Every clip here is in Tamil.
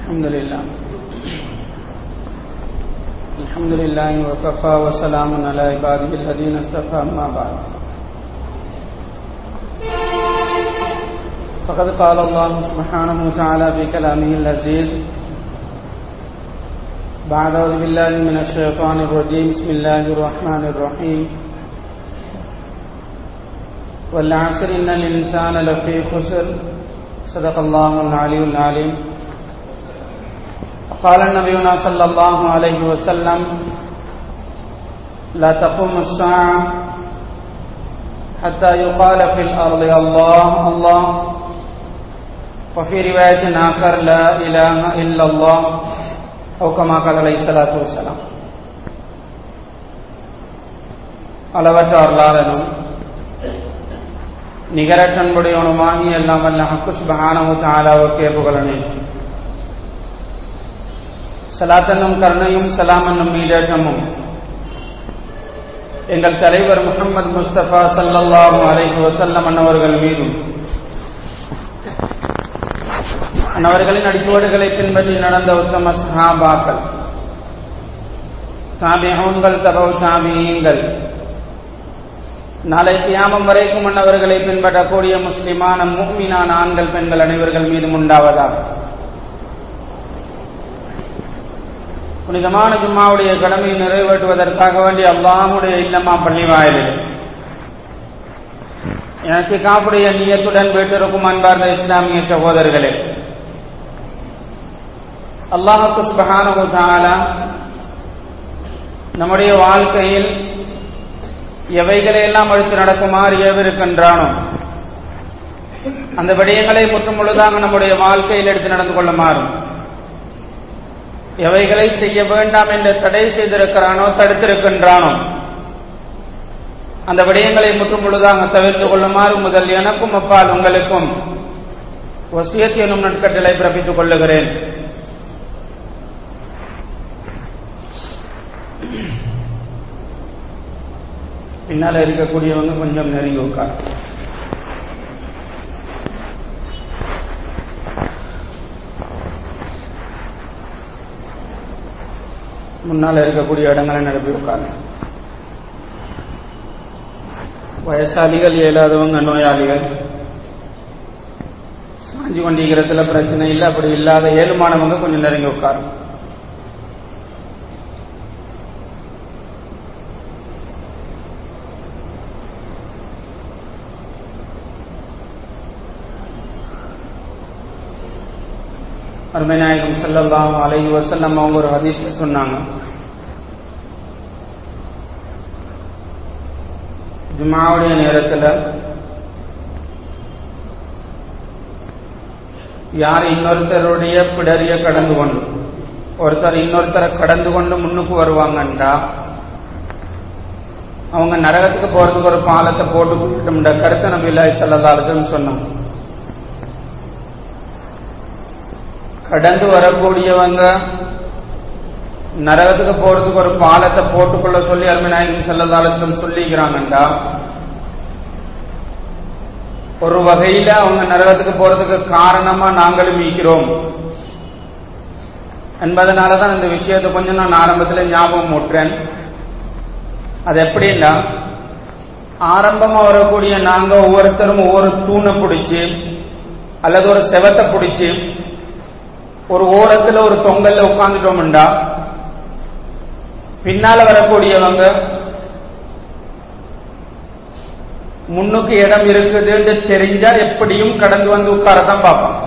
الحمد لله الحمد لله وكفى وسلام على عباده الذين اصطفى أما بعد فقد قال الله سبحانه وتعالى في كلامه العزيز بعد أعوذ بالله من الشيطان الرجيم بسم الله الرحمن الرحيم والعصر إن الإنسان لفي خسر صدق الله العلي العليم قال نبينا صلى الله عليه وسلم لا تقوم الساعة حتى يقال في الأرض الله الله وفي رواية آخر لا إله إلا الله أو كما قال عليه الصلاة والسلام அளவற்ற அருளாளனும் நிகரற்றன்புடையவனுமாகி எல்லாம் வல்ல ஹக்கு சுபஹானஹு தஆலாவுக்கே புகழனே சலாத்தன்னும் கருணையும் சலாமன்னும் மீடேற்றமும் எங்கள் தலைவர் முகமது முஸ்தபா சல்லல்லாஹு அலைஹி வஸல்லம் அன்னவர்கள் மீதும் அன்னவர்களின் அடிச்சுவடுகளை பின்பற்றி நடந்த உத்தம சஹாபாக்கள் தாபிஹூன்கள் தபவு தாபியீங்கள் நாளை தியாமம் வரைக்கும் அன்னவர்களை பின்பற்றக்கூடிய முஸ்லிமான முக்மீனான ஆண்கள் பெண்கள் அனைவர்கள் மீதும் உண்டாவதாக புனிதமான ஜும்மாவுடைய கடமையை நிறைவேற்றுவதற்காக வேண்டி அல்லாஹுடைய இல்லமா பள்ளி வாயிலில் எனக்கு காப்புடைய நீயத்துடன் வீட்டிற்கும் அன்பார்ந்த இஸ்லாமிய சகோதரர்களே அல்லாஹுக்கு சுபகான நம்முடைய வாழ்க்கையில் எவைகளை எல்லாம் அழித்து நடக்குமாறு ஏவிருக்கின்றானோ அந்த விடயங்களை முற்றும் முழுதாக நம்முடைய வாழ்க்கையில் எடுத்து நடந்து கொள்ளுமாறும் எவைகளை செய்ய வேண்டாம் என்று தடை செய்திருக்கிறானோ தடுத்திருக்கின்றானோ அந்த விடயங்களை முற்றும் முழுதாக தவிர்த்து கொள்ளுமாறு முதல் எனக்கும் அப்பால் உங்களுக்கும் வசியத் எனும் நட்கட்டளை பிறப்பித்துக் கொள்ளுகிறேன் பின்னால இருக்கக்கூடியவங்க கொஞ்சம் நெருங்கி உட்கார் முன்னால் இருக்கக்கூடிய இடங்களை நிரப்பி உட்கார்ந்து வயசாளிகள் இயலாதவங்க நோயாளிகள் சாஞ்சி கொண்டிருக்கிறதுல பிரச்சனை இல்லை அப்படி இல்லாத ஏழுமானவங்க கொஞ்சம் நெருங்கி உட்காரும் அருமைநாயகம் செல்லல்லாம் அலைஹி வசல்லம் அவங்க ஒரு ஹதீஸ் சொன்னாங்க ஜுமாவுடைய நேரத்தில் யார் இன்னொருத்தருடைய பிடரிய கடந்து கொண்டு ஒருத்தர் இன்னொருத்தரை கடந்து கொண்டு முன்னுக்கு வருவாங்கன்றா அவங்க நரகத்துக்கு போறதுக்கு ஒரு பாலத்தை போட்டு கருத்து நபில்லா செல்லதாலுன்னு சொன்னாங்க கடந்து வரக்கூடியவங்க நரகத்துக்கு போறதுக்கு ஒரு பாலத்தை போட்டுக்கொள்ள சொல்லி அருமைநாயகம் செல்லதாலத்தம் சொல்லிக்கிறாங்கண்டா ஒரு வகையில அவங்க நரகத்துக்கு போறதுக்கு காரணமா நாங்களும் மீக்கிறோம் என்பதனாலதான் இந்த விஷயத்தை கொஞ்சம் நான் ஆரம்பத்தில் ஞாபகம் ஊட்டுறேன் அது எப்படின்னா ஆரம்பமா வரக்கூடிய நாங்க ஒவ்வொருத்தரும் ஒவ்வொரு தூணை பிடிச்சி அல்லது ஒரு செவத்தை பிடிச்சி ஒரு ஓரத்துல ஒரு தொங்கல்ல உட்கார்ந்துட்டோம்டா பின்னால வரக்கூடியவங்க முன்னுக்கு இடம் இருக்குதுன்னு தெரிஞ்சா எப்படியும் கடந்து வந்து உட்காரதான் பார்ப்போம்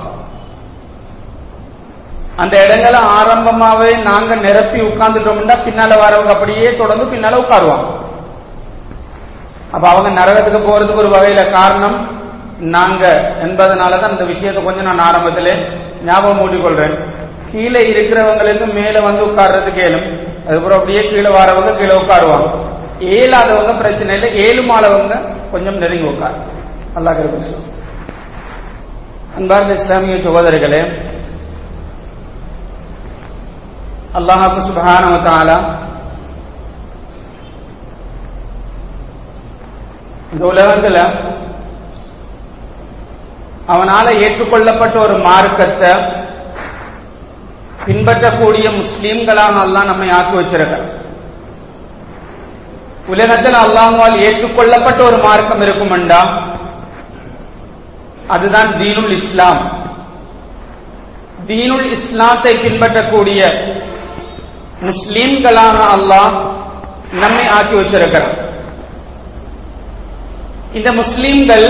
அந்த இடங்களை ஆரம்பமாவே நாங்க நிரப்பி உட்கார்ந்துட்டோம்னா பின்னால வரவங்க அப்படியே தொடர்ந்து பின்னால உட்காருவாங்க அப்ப அவங்க நரகத்துக்கு போறதுக்கு ஒரு வகையில காரணம் நாங்க என்பதனாலதான் இந்த விஷயத்தை கொஞ்சம் நான் ஆரம்பத்திலே ஞாபகம் மூட்டிக்கொள்றேன் கீழே இருக்கிறவங்களுக்கு மேல வந்து உட்கார்றது கேளும் அதுக்கப்புறம் அப்படியே கீழே வரவங்க கீழே உட்காருவாங்க ஏழாதவங்க பிரச்சனை இல்லை ஏழு மாலவங்க கொஞ்சம் நெருங்கி உட்கார் நல்லா கிருப்பி அன்பார்ந்த இஸ்லாமிய சகோதரிகளே அல்லாஹு சுபானவத்தாலா இந்த உலகத்துல அவனால ஏற்றுக்கொள்ளப்பட்ட ஒரு மார்க்கத்தை பின்பற்றக்கூடிய முஸ்லீம்களாக அல்லாஹ் நம்மை ஆக்கி வச்சிருக்கிறார் உலகத்தில் அல்லாஹால் ஏற்றுக்கொள்ளப்பட்ட ஒரு மார்க்கம் இருக்குமெண்டா அதுதான் தீனுல் இஸ்லாம் தீனுல் இஸ்லாத்தை பின்பற்றக்கூடிய முஸ்லீம்களாக அல்லாஹ் நம்மை ஆக்கி வச்சிருக்கிறார் இந்த முஸ்லீம்கள்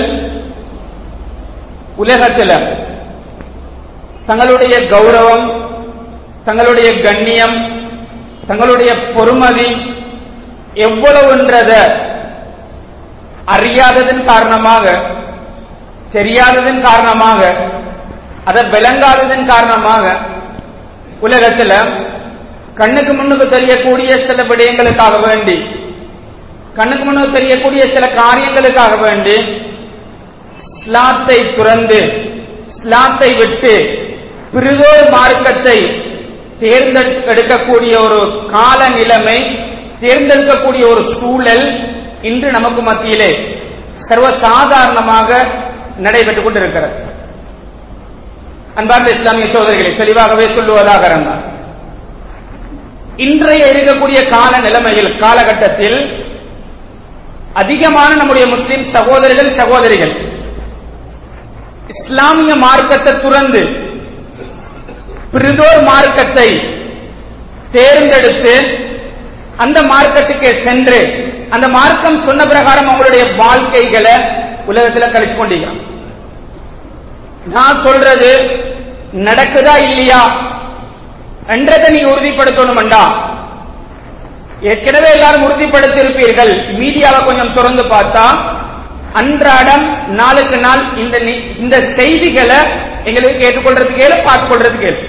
உலகத்தில் தங்களுடைய கௌரவம் தங்களுடைய கண்ணியம் தங்களுடைய பொறுமதி எவ்வளவுன்றத அறியாததன் காரணமாக தெரியாததன் காரணமாக அதை விளங்காததன் காரணமாக உலகத்தில் கண்ணுக்கு முன்னுக்கு தெரியக்கூடிய சில விடயங்களுக்காக வேண்டி கண்ணுக்கு முன்னுக்கு தெரியக்கூடிய சில காரியங்களுக்காக வேண்டி ஸ்லாத்தை துறந்து ஸ்லாத்தை விட்டு பிரிதோர் மார்க்கத்தை தேர்ந்தெடுக்கக்கூடிய ஒரு கால நிலைமை தேர்ந்தெடுக்கக்கூடிய ஒரு சூழல் இன்று நமக்கு மத்தியிலே சர்வசாதாரணமாக நடைபெற்றுக் கொண்டிருக்கிறது அன்பார்ந்த இஸ்லாமிய சோதரிகளை தெளிவாகவே சொல்லுவதாக இருந்தார் இன்றைய இருக்கக்கூடிய கால நிலைமையில் காலகட்டத்தில் அதிகமான நம்முடைய முஸ்லிம் சகோதரர்கள் சகோதரிகள் இஸ்லாமிய மார்க்கத்தை துறந்து பிரிதோர் மார்க்கத்தை தேர்ந்தெடுத்து அந்த மார்க்கத்துக்கு சென்று அந்த மார்க்கம் சொன்ன பிரகாரம் அவங்களுடைய வாழ்க்கைகளை உலகத்தில் கழிச்சு கொண்டிருக்கிறான் நான் சொல்றது நடக்குதா இல்லையா என்றதை நீ உறுதிப்படுத்தணும்டா ஏற்கனவே எல்லாரும் உறுதிப்படுத்தியிருப்பீர்கள் மீடியாவை கொஞ்சம் திறந்து பார்த்தா அன்றாடம் நாளுக்கு நாள் இந்த இந்த செய்திகளை எங்களுக்கு கேட்டுக்கொள்றதுக்கு கேளு பார்த்துக் கொள்றதுக்கு கேளு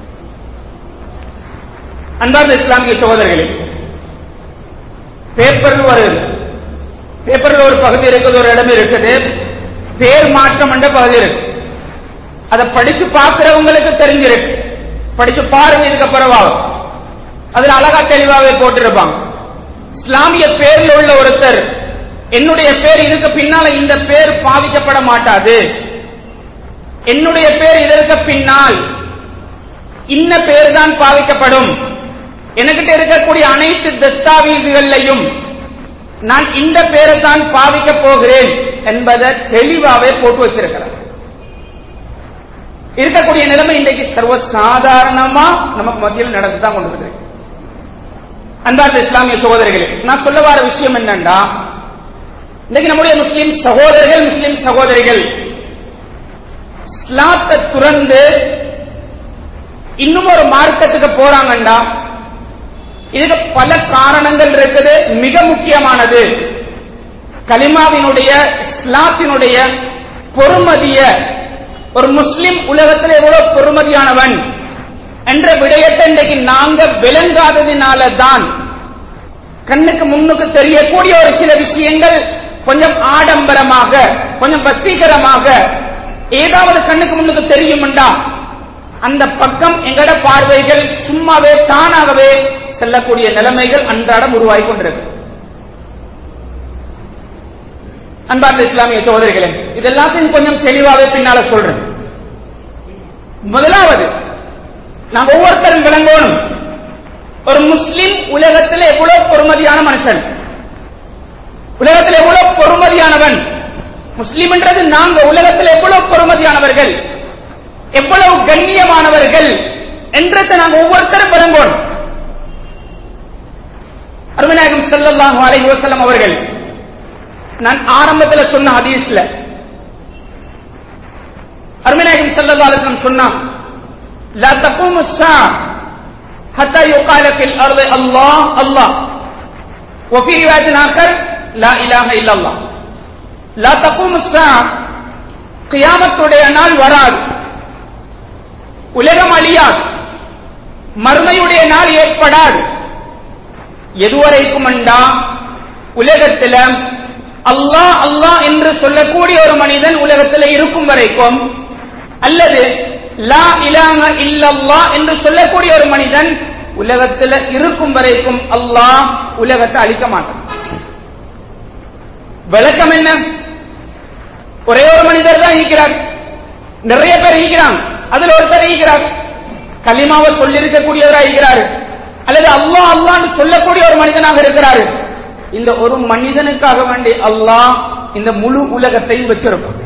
அன்பார்ந்த இஸ்லாமிய சகோதரர்களே பேப்பரில் வருது பேப்பரில் ஒரு பகுதி இருக்குது ஒரு இடம் இருக்குது பேர் மாற்றம் என்ற பகுதி இருக்கு அதை படிச்சு பார்க்கிறவங்களுக்கு தெரிஞ்சிருக்கு படிச்சு பாருங்க இதுக்கு பிறவாகும் அதுல அழகா தெளிவாவே போட்டிருப்பாங்க இஸ்லாமிய பேரில் உள்ள ஒருத்தர் என்னுடைய பேர் இதுக்கு பின்னால இந்த பேர் பாவிக்கப்பட மாட்டாது என்னுடைய பேர் இதற்கு பின்னால் இன்ன பேர் தான் பாவிக்கப்படும் எனக்கிட்ட இருக்கக்கூடிய அனைத்து தஸ்தாவீசுகளையும் நான் இந்த பேரை தான் பாவிக்க போகிறேன் என்பதை தெளிவாவே போட்டு வச்சிருக்கிறார் இருக்கக்கூடிய நிலைமை இன்றைக்கு சர்வசாதாரணமா நமக்கு மத்தியில் நடந்து தான் கொண்டு அன்பார்ந்த இஸ்லாமிய சகோதரிகளே நான் சொல்ல வர விஷயம் என்னன்னா இன்னைக்கு நம்முடைய முஸ்லிம் சகோதரர்கள் முஸ்லிம் சகோதரிகள் இஸ்லாத்தை துறந்து இன்னும் ஒரு மார்க்கத்துக்கு போறாங்கண்டா இதுக்கு பல காரணங்கள் இருக்குது மிக முக்கியமானது கலிமாவினுடைய இஸ்லாத்தினுடைய பொறுமதிய ஒரு முஸ்லிம் உலகத்தில் எவ்வளவு பொறுமதியானவன் என்ற விடயத்தை இன்றைக்கு நாங்க விளங்காததினால தான் கண்ணுக்கு முன்னுக்கு தெரியக்கூடிய ஒரு சில விஷயங்கள் கொஞ்சம் ஆடம்பரமாக கொஞ்சம் வசீகரமாக ஏதாவது கண்ணுக்கு முன்னுக்கு தெரியும்டா அந்த பக்கம் எங்கட பார்வைகள் சும்மாவே தானாகவே செல்லக்கூடிய நிலைமைகள் அன்றாடம் உருவாகி கொண்டிருக்கு அன்பார்ந்த இஸ்லாமிய சகோதரிகளே இதெல்லாத்தையும் கொஞ்சம் தெளிவாகவே பின்னால சொல்றேன் முதலாவது நாம் ஒவ்வொருத்தரும் விளங்கணும் ஒரு முஸ்லிம் உலகத்தில் எவ்வளவு பொறுமதியான மனுஷன் உலகத்தில் எவ்வளவு பொறுமதியானவன் முஸ்லிம் என்றது நாங்க உலகத்தில் எவ்வளவு பொறுமதியானவர்கள் எவ்வளவு கண்ணியமானவர்கள் என்றதை நாங்க ஒவ்வொருத்தரும் விளங்கணும் அருமநாயகம் செல்லல்லாஹு அலைஹி வஸல்லம் அவர்கள் நான் ஆரம்பத்தில் சொன்ன ஹதீஸ்ல அருமநாயகம் செல்லல்லாஹு அலைஹி வஸல்லம் சொன்னா لا تقوم الساعة حتى يقال في الأرض الله الله وفي رواية آخر لا إله إلا الله لا تقوم الساعة கியாமத்துடைய நாள் வராது உலகம் அழியாது மறுமையுடைய நாள் ஏற்படாது எதுவரைக்கும் அண்டா உலகத்தில் அல்லாஹ் அல்லாஹ் என்று சொல்லக்கூடிய ஒரு மனிதன் உலகத்தில் இருக்கும் வரைக்கும் அல்லது லா இலாம இல்லல்லா என்று சொல்லக்கூடிய ஒரு மனிதன் உலகத்தில் இருக்கும் வரைக்கும் அல்லாஹ் உலகத்தை அழிக்க மாட்டான் விளக்கம் என்ன ஒரே ஒரு மனிதர் தான் ஈக்கிறார் நிறைய பேர் ஈக்கிறாங்க அதுல ஒருத்தர் ஈக்கிறார் கலிமாவை சொல்லியிருக்கக்கூடியவராக இருக்கிறாரு அல்லது அல்லாஹ் அல்லான்னு சொல்லக்கூடிய ஒரு மனிதனாக இருக்கிறாரு இந்த ஒரு மனிதனுக்காக வேண்டி அல்லாஹ் இந்த முழு உலகத்தையும் வச்சிருப்பான்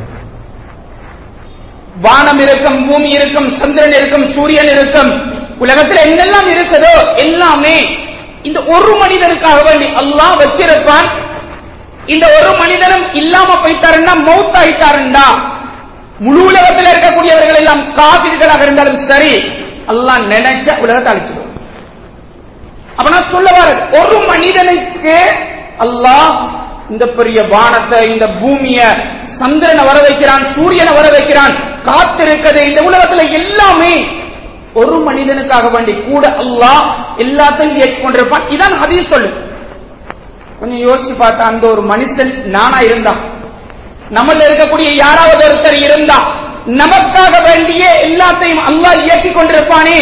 வானம் இருக்கும் பூமி இருக்கும் சந்திரன் இருக்கும் சூரியன் இருக்கும் உலகத்தில் என்னெல்லாம் இருக்குதோ எல்லாமே இந்த ஒரு மனிதனுக்காக வேண்டி அல்லாஹ் வச்சிருப்பான் இந்த ஒரு மனிதனும் இல்லாம போயிட்டாருன்னா மௌத் ஆயிட்டாருண்டா முழு உலகத்தில் இருக்கக்கூடியவர்கள் எல்லாம் காவிர்களாக இருந்தாலும் சரி அல்லாஹ் நினைச்ச உலகத்தை அழிச்சிடும் அப்ப நான் சொல்ல வர ஒரு மனிதனுக்கு அல்லாஹ் இந்த பெரிய வானத்தை இந்த பூமிய சந்திரனை வர வைக்கிறான் சூரியனை வர வைக்கிறான் காத்திருக்கிறது இந்த உலகத்துல எல்லாமே ஒரு மனிதனுக்காக வேண்டி கூட அல்லாஹ் எல்லாத்தையும் ஏற்றுக்கொண்டிருப்பான் இதான் ஹதீஸ் சொல்லு கொஞ்சம் யோசிச்சு பார்த்தா அந்த ஒரு மனுஷன் நானா இருந்தா நம்மள இருக்கக்கூடிய யாராவது ஒருத்தர் இருந்தா நமக்காக வேண்டிய எல்லாத்தையும் அல்லாஹ் இயக்கிக் கொண்டிருப்பானே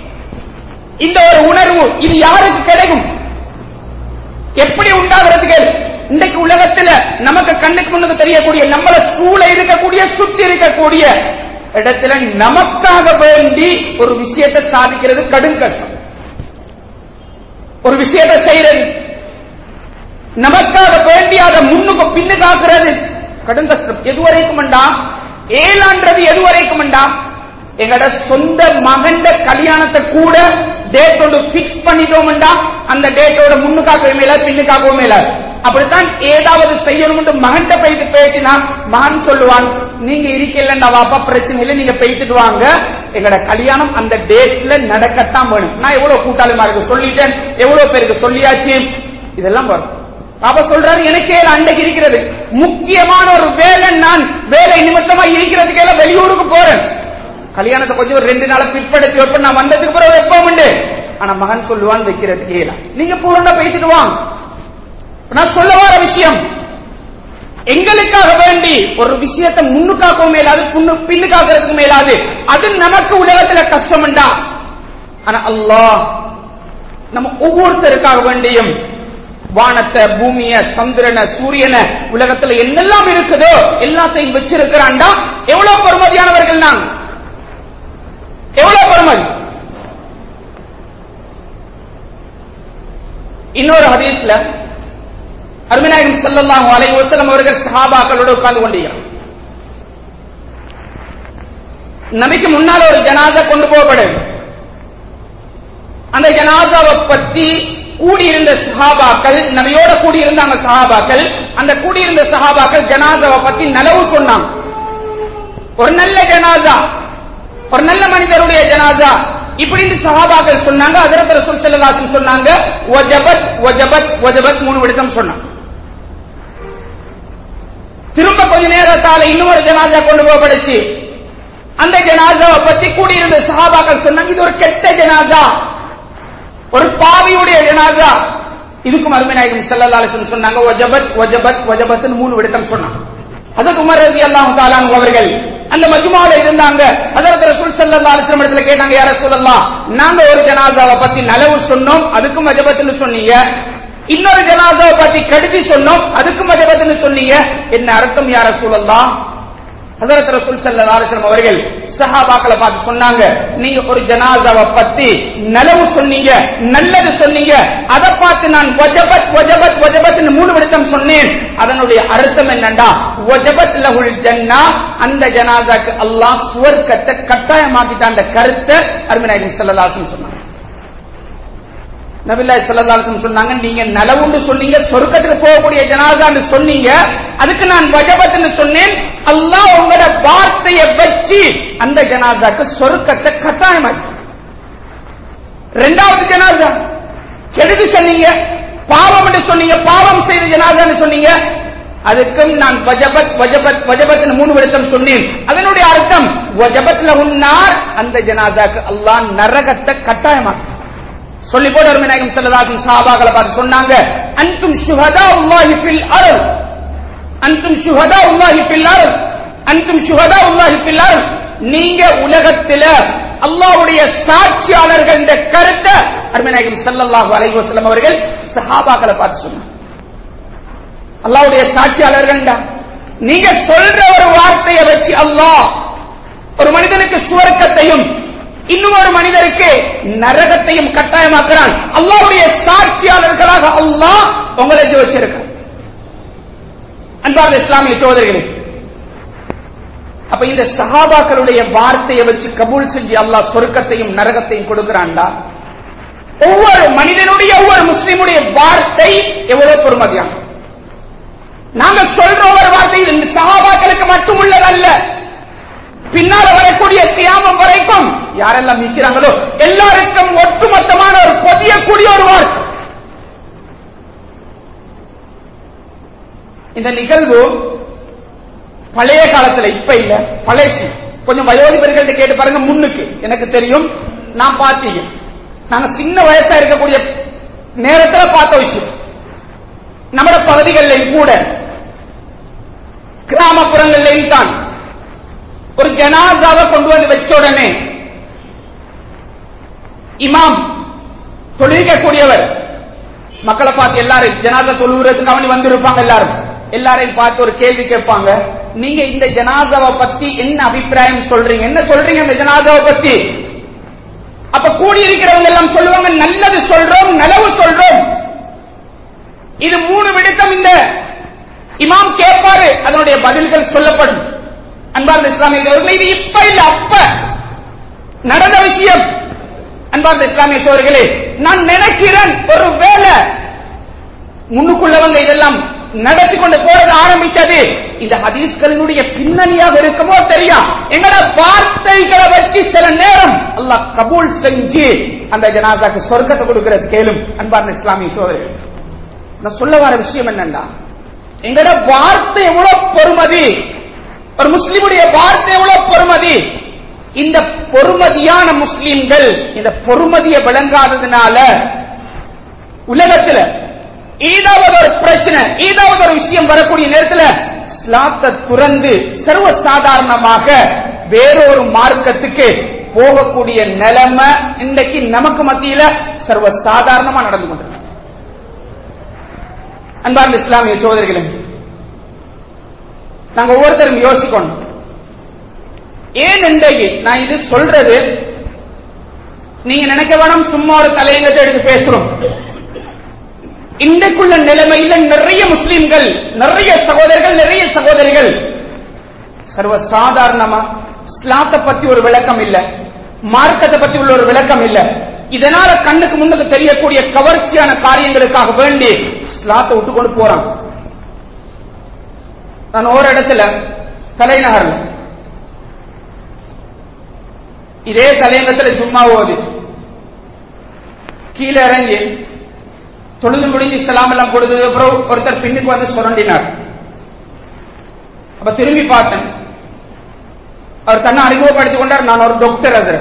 இந்த ஒரு உணர்வு இது யாருக்கு கிடைக்கும் எப்படி உண்டாகிறதுக்கு இன்றைக்கு உலகத்துல நமக்கு கண்ணுக்கு முன்னுக்கு தெரியக்கூடிய நம்மள சூழ இருக்கக்கூடிய சுத்தி இருக்கக்கூடிய இடத்துல நமக்காக வேண்டி ஒரு விஷயத்தை சாதிக்கிறது கடும் கஷ்டம் ஒரு விஷயத்தை செய்யறது நமக்காக வேண்டி அதை முன்னுக்கு பின்னுக்காக்குறது கடும் கஷ்டம் எது வரைக்கும்டா ஏழான்றது எது வரைக்கும்டா எங்கட சொந்த மகண்ட கல்யாணத்தை கூட டேட் ஒன்று பிக்ஸ் பண்ணிட்டோம்டா அந்த டேட்டோட முன்னுக்காகவும் மேல பின்னுக்காகவும் மேல அப்படித்தான் ஏதாவது செய்யணும் மகன்கிட்ட போயிட்டு பேசினா மகன் சொல்லுவான் நீங்க இருக்கலண்டா வாப்பா பிரச்சனை இல்லை நீங்க போயிட்டு வாங்க எங்கட கல்யாணம் அந்த டேட்ல நடக்கத்தான் வேணும் நான் எவ்வளவு கூட்டாளிமா இருக்கு சொல்லிட்டேன் எவ்வளவு பேருக்கு சொல்லியாச்சு இதெல்லாம் வரும் பாப்பா சொல்றாரு எனக்கே அன்றைக்கு இருக்கிறது முக்கியமான ஒரு வேலை நான் வேலை நிமித்தமா இருக்கிறதுக்கே வெளியூருக்கு போறேன் கல்யாணத்தை கொஞ்சம் ஒரு ரெண்டு நாளை பிற்படுத்தி வைப்ப நான் வந்ததுக்கு பிறகு வைப்போம் உண்டு ஆனா மகன் சொல்லுவான் வைக்கிறதுக்கு ஏல நீங்க பூரண பேசிட்டு வாங்க நான் சொல்ல வர விஷயம் எங்களுக்காக வேண்டி ஒரு விஷயத்தை முன்னுக்காக்கவும் மேலாது பின்னுக்காக்கிறதுக்கு மேலாது அது நமக்கு உலகத்துல கஷ்டம்டா ஆனா அல்லாஹ் நம்ம ஒவ்வொருத்தருக்காக வேண்டியும் வானத்தை பூமிய சந்திரன சூரியன உலகத்துல என்னெல்லாம் இருக்குதோ எல்லாத்தையும் வச்சிருக்கிறான்டா எவ்வளவு பெருமதியானவர்கள் நான் எவ்வளவு பெருமதி இன்னொரு ஹதீஸ்ல அருமிநாயகம் செல்லல்லாம் அலை வசலம் அவர்கள் சஹாபாக்களோடு உட்கார்ந்து கொண்டிருக்கிறார் நபிக்கு முன்னால ஒரு ஜனாதா கொண்டு போகப்படுது அந்த ஜனாதாவை பத்தி கூடியிருந்த சஹாபாக்கள் நபியோட கூடியிருந்தாங்க சஹாபாக்கள் அந்த கூடியிருந்த சஹாபாக்கள் ஜனாதாவை பத்தி நலவு சொன்னாங்க ஒரு நல்ல ஜனாதா ஒரு நல்ல மனிதருடைய ஜனாதா இப்படி இந்த சஹாபாக்கள் சொன்னாங்க அதரத் ரசூல் ஸல்லல்லாஹு சொன்னாங்க வஜபத் வஜபத் வஜபத் மூணு விடுதம் சொன்னாங்க திரும்ப கொஞ்ச நேரத்தால இன்னொரு ஜனாதா கொண்டு போகப்படுச்சு அந்த ஜனாதாவை பத்தி கூடியிருந்த சஹாபாக்கள் சொன்னாங்க இது ஒரு கெட்ட ஜனாதா ஒரு பாவியுடைய ஜனாதா இதுக்கும் அருமைநாயகம் ஸல்லல்லாஹு அலைஹி வஸல்லம் சொன்னாங்க வஜபத் வஜபத் வஜபத்னு மூணு விடுதம் சொன்னாங்க அதற்கு உமர் ரலியல்லாஹு தஆலா அவர்கள் அந்த மஜ்மால இருந்தாங்க அதற்கு ரசூல் ஸல்லல்லாஹு அலைஹி வஸல்லம் இடத்துல கேட்டாங்க யா ரசூலல்லாஹ் நாங்க ஒரு ஜனாதாவை பத்தி நலவு சொன்னோம் அதுக்கும் வஜபத்னு சொன்னீங்க இன்னொரு ஜனாதாவை பத்தி கடுதி சொன்னோம் அதுக்கும் வஜபத்னு சொன்னீங்க என்ன அர்த்தம் யா ரசூலல்லாஹ் ஹதரத் ரசூல் ஸல்லல்லாஹு அலைஹி வஸல்லம் அவர்கள் சஹாபாக்களை பார்த்து சொன்னாங்க நீங்க ஒரு ஜனாசாவை பத்தி நலவு சொன்னீங்க நல்லது சொன்னீங்க அதை பார்த்து நான் வஜபத் வஜபத் வஜபத்னு மூணு விடுத்தம் சொன்னேன் அதனுடைய அர்த்தம் என்னண்டா வஜபத் லஹுல் ஜன்னா அந்த ஜனாசாக்கு அல்லாஹ் சுவர்க்கத்தை கட்டாயமாக்கிட்ட அந்த கருத்தை அருமைநாயகம் ஸல்லல்லாஹு அலைஹி வஸல்லம் சொன்னாங்க நபில்லாய் ஸல்லல்லாஹு சொன்னாங்க நீங்க நலவுன்னு சொன்னீங்க சொர்க்கத்துக்கு போகக்கூடிய ஜனாசான்னு சொன்னீங்க அதுக்கு நான் வஜபத்னு சொன்னேன் அல்லாஹ் உங்களோட வார்த்தையை வச்சு அந்த ஜனாசாக்கு சொர்க்கத்தை கட்டாயமாக்கி ரெண்டாவது ஜனாசா கெடுதி சொன்னீங்க பாவம் என்று சொன்னீங்க பாவம் செய்த ஜனாசான்னு சொன்னீங்க அதுக்கும் நான் வஜபத் வஜபத் வஜபத் மூணு விடுத்தம் சொன்னேன் அதனுடைய அர்த்தம் வஜபத்ல உன்னார் அந்த ஜனாசாக்கு அல்லாஹ் நரகத்தை கட்டாயமாக்கி சொல்லி போட்டு அருமை நாயகம் செல்லதாசன் சஹாபாக்களை பார்த்து சொன்னாங்க அன்தும் சுஹதா உல்லாஹி ஃபில் அருள் அன்தும் சுஹதா உல்லாஹி ஃபில் அருள் அன்தும் சுஹதா உல்லாஹி ஃபில் அருள் நீங்க உலகத்தில அல்லாஹ்வுடைய சாட்சியாளர்கள் என்ற கருத்தை அருமை நாயகம் ஸல்லல்லாஹு அலைஹி வஸல்லம் அவர்கள் சஹாபாக்களை பார்த்து சொன்னாங்க அல்லாஹ்வுடைய சாட்சியாளர்கள் நீங்க சொல்ற ஒரு வார்த்தையை வச்சு அல்லாஹ் ஒரு மனிதனுக்கு சுவர்க்கத்தையும் இன்னும் ஒரு மனிதருக்கு நரகத்தையும் கட்டாயமாக்குறான் அல்லாஹ்வுடைய சாட்சியாளர்களாக அல்லாஹ் உங்களை வச்சிருக்கான் அன்பார்ந்த இஸ்லாமிய சோதரிகளே அப்ப இந்த சஹாபாக்களுடைய வார்த்தையை வச்சு கபூல் செஞ்சு அல்லாஹ் சொர்க்கத்தையும் நரகத்தையும் கொடுக்கிறான்டா ஒவ்வொரு மனிதனுடைய ஒவ்வொரு முஸ்லிமுடைய வார்த்தை எவ்வளவு பொறுமதியான நாங்க சொல்ற ஒரு வார்த்தை இந்த சஹாபாக்களுக்கு மட்டும் உள்ளதல்ல பின்னால வரக்கூடிய தியாமம் வரைக்கும் யாரெல்லாம் நிற்கிறாங்களோ எல்லாருக்கும் ஒட்டுமொத்தமான ஒரு பொதியக்கூடிய ஒரு வார்த்தை இந்த நிகழ்வு பழைய காலத்துல இப்ப இல்ல பழசு கொஞ்சம் வயோதிபர்கள்ட்ட கேட்டு பாருங்க முன்னுக்கு எனக்கு தெரியும் நான் பார்த்தீங்க நாங்க சின்ன வயசா இருக்கக்கூடிய நேரத்துல பார்த்த விஷயம் நம்ம பகுதிகளிலும் கூட கிராமப்புறங்களிலும் தான் ஒரு ஜனாதாவை கொண்டு வந்து வச்ச உடனே இமாம் தொழுவிக்கக்கூடியவர் மக்களை பார்த்து எல்லாரும் ஜனாதா தொழுகிறதுக்கு அவனி வந்திருப்பாங்க எல்லாரும் எல்லாரையும் பார்த்து ஒரு கேள்வி கேட்பாங்க நீங்க இந்த ஜனாதாவை பத்தி என்ன அபிப்பிராயம் சொல்றீங்க என்ன சொல்றீங்க இந்த ஜனாதாவை பத்தி அப்ப கூடியிருக்கிறவங்க எல்லாம் சொல்லுவாங்க நல்லது சொல்றோம் நலவு சொல்றோம் இது மூணு விடுத்தம் இந்த இமாம் கேட்பாரு அதனுடைய பதில்கள் சொல்லப்படும் அன்பார்ந்த இஸ்லாமியர்கள் இது இப்ப இல்ல அப்ப நடந்த விஷயம் அன்பார்ந்த இஸ்லாமிய சோர்களே நான் நினைக்கிறேன் ஒரு வேலை முன்னுக்குள்ளவங்க இதெல்லாம் நடத்தி கொண்டு போறது ஆரம்பிச்சது இந்த ஹதீஸ்களினுடைய பின்னணியாக இருக்குமோ தெரியும் எங்கட வார்த்தைகளை வச்சு சில நேரம் அல்லாஹ் கபூல் செஞ்சு அந்த ஜனாதாக்கு சொர்க்கத்தை கொடுக்கிறது கேளும் அன்பார்ந்த இஸ்லாமிய சோதரர்கள் நான் சொல்ல வர விஷயம் என்னன்னா எங்கட வார்த்தை எவ்வளவு பொறுமதி ஒரு முஸ்லிமுடைய வார்த்தை எவ்வளவு பொறுமதி இந்த பொறுமதியான முஸ்லிம்கள் இந்த பொறுமதியை விளங்காததுனால உலகத்துல ஏதாவது ஒரு பிரச்சனை ஏதாவது ஒரு விஷயம் வரக்கூடிய நேரத்தில் இஸ்லாத்தை துறந்து சர்வ சாதாரணமாக வேறொரு மார்க்கத்துக்கு போகக்கூடிய நிலைமை இன்றைக்கு நமக்கு மத்தியில சர்வ சாதாரணமா நடந்து கொண்டிருக்கு அன்பார்ந்த இஸ்லாமிய சோதரிகளே நாங்க ஒவ்வொருத்தரும் யோசிக்கணும் ஏன் இன்றைக்கு நான் இது சொல்றது நீங்க நினைக்க வேணும் சும்மா ஒரு தலையங்கத்தை எடுத்து பேசுறோம் இன்றைக்குள்ள நிலைமையில நிறைய முஸ்லிம்கள் நிறைய சகோதரர்கள் நிறைய சகோதரிகள் சர்வ சாதாரணமா இஸ்லாத்தை பத்தி ஒரு விளக்கம் இல்ல மார்க்கத்தை பத்தி உள்ள ஒரு விளக்கம் இல்ல இதனால கண்ணுக்கு முன்னுக்கு தெரியக்கூடிய கவர்ச்சியான காரியங்களுக்காக வேண்டி இஸ்லாத்தை விட்டு கொண்டு போறான் நான் ஒரு இடத்துல தலைநகர்ல இதே தலைநகரத்துல சும்மா ஓதிச்சு கீழே இறங்கி தொழுது முடிஞ்சு இஸ்லாம் எல்லாம் கொடுத்ததுக்கு அப்புறம் ஒருத்தர் பின்னுக்கு வந்து சுரண்டினார் அப்ப திரும்பி பார்த்தேன் அவர் தன்னை அறிமுகப்படுத்திக் கொண்டார் நான் ஒரு டாக்டர் அது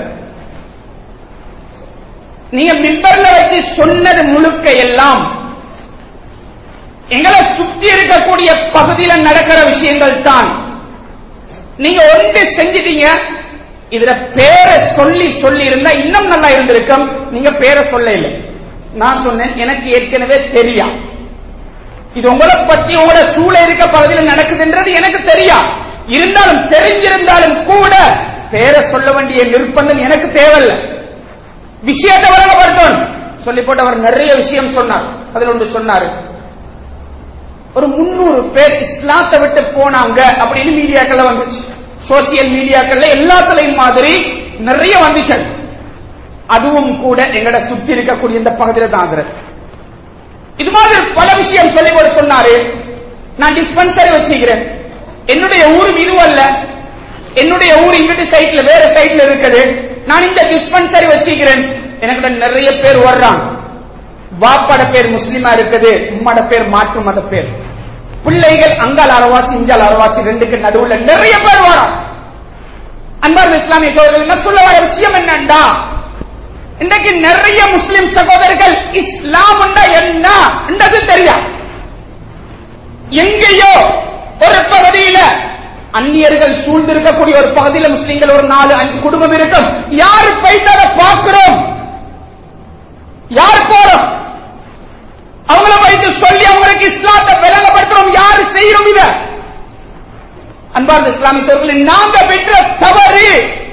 நீங்க மிம்பர்ல வச்சு சொன்னது முழுக்க எல்லாம் எங்களை சுத்தி இருக்கக்கூடிய பகுதியில நடக்கிற விஷயங்கள் தான் நீங்க ஒன்று செஞ்சிட்டீங்க இதுல பேரை சொல்லி சொல்லி இருந்தா இன்னும் நல்லா இருந்திருக்கும் நீங்க பேரை சொல்ல இல்லை நான் சொன்னேன் எனக்கு ஏற்கனவே தெரியும் இது உங்களை பத்தி உங்களோட சூழ இருக்க பகுதியில் நடக்குதுன்றது எனக்கு தெரியும் இருந்தாலும் தெரிஞ்சிருந்தாலும் கூட பேரை சொல்ல வேண்டிய நிர்பந்தம் எனக்கு தேவையில்லை விஷயத்தை வழங்கப்படுத்தோம் சொல்லி போட்டு அவர் நிறைய விஷயம் சொன்னார் அதில் ஒன்று சொன்னாரு ஒரு முன்னூறு பேர் இஸ்லாத்தை விட்டு போனாங்க அப்படின்னு மீடியாக்கள்ல வந்துச்சு சோசியல் மீடியாக்கள்ல எல்லாத்துலயும் மாதிரி நிறைய வந்துச்சு அதுவும் கூட எங்கட சுத்தி இருக்கக்கூடிய இந்த பகுதியில தான் ஆகுறது இது மாதிரி பல விஷயம் சொல்லி கூட சொன்னாரு நான் டிஸ்பென்சரி வச்சுக்கிறேன் என்னுடைய ஊர் இதுவல்ல என்னுடைய ஊர் இங்கிட்டு சைட்ல வேற சைட்ல இருக்குது நான் இந்த டிஸ்பென்சரி வச்சுக்கிறேன் எனக்கு நிறைய பேர் வர்றான் வாப்பாட பேர் முஸ்லிமா இருக்குது உம்மோட பேர் மாற்று மத பேர் பிள்ளைகள் அங்கால் அரவாசி இஞ்சால் அரவாசி ரெண்டுக்கு நடுவுல நிறைய பேர் வரான் அன்பார்ந்த இஸ்லாமிய சோழர்கள் என்ன சொல்ல வர விஷயம் என்னண்டா இன்றைக்கு நிறைய முஸ்லிம் சகோதரர்கள் இஸ்லாம் என்ன என்றது தெரியும் எங்கேயோ ஒரு பகுதியில அந்நியர்கள் சூழ்ந்திருக்கக்கூடிய ஒரு பகுதியில முஸ்லிம்கள் ஒரு நாலு அஞ்சு குடும்பம் இருக்கும் யாரு போயிட்டு பார்க்கிறோம் யார் போறோம் அவங்கள வைத்து சொல்லி அவங்களுக்கு இஸ்லாத்தை விளங்கப்படுத்துறோம் யாரு செய்யறோம் இத அன்பார்ந்த இஸ்லாமியர்கள் நாங்க பெற்ற தவறு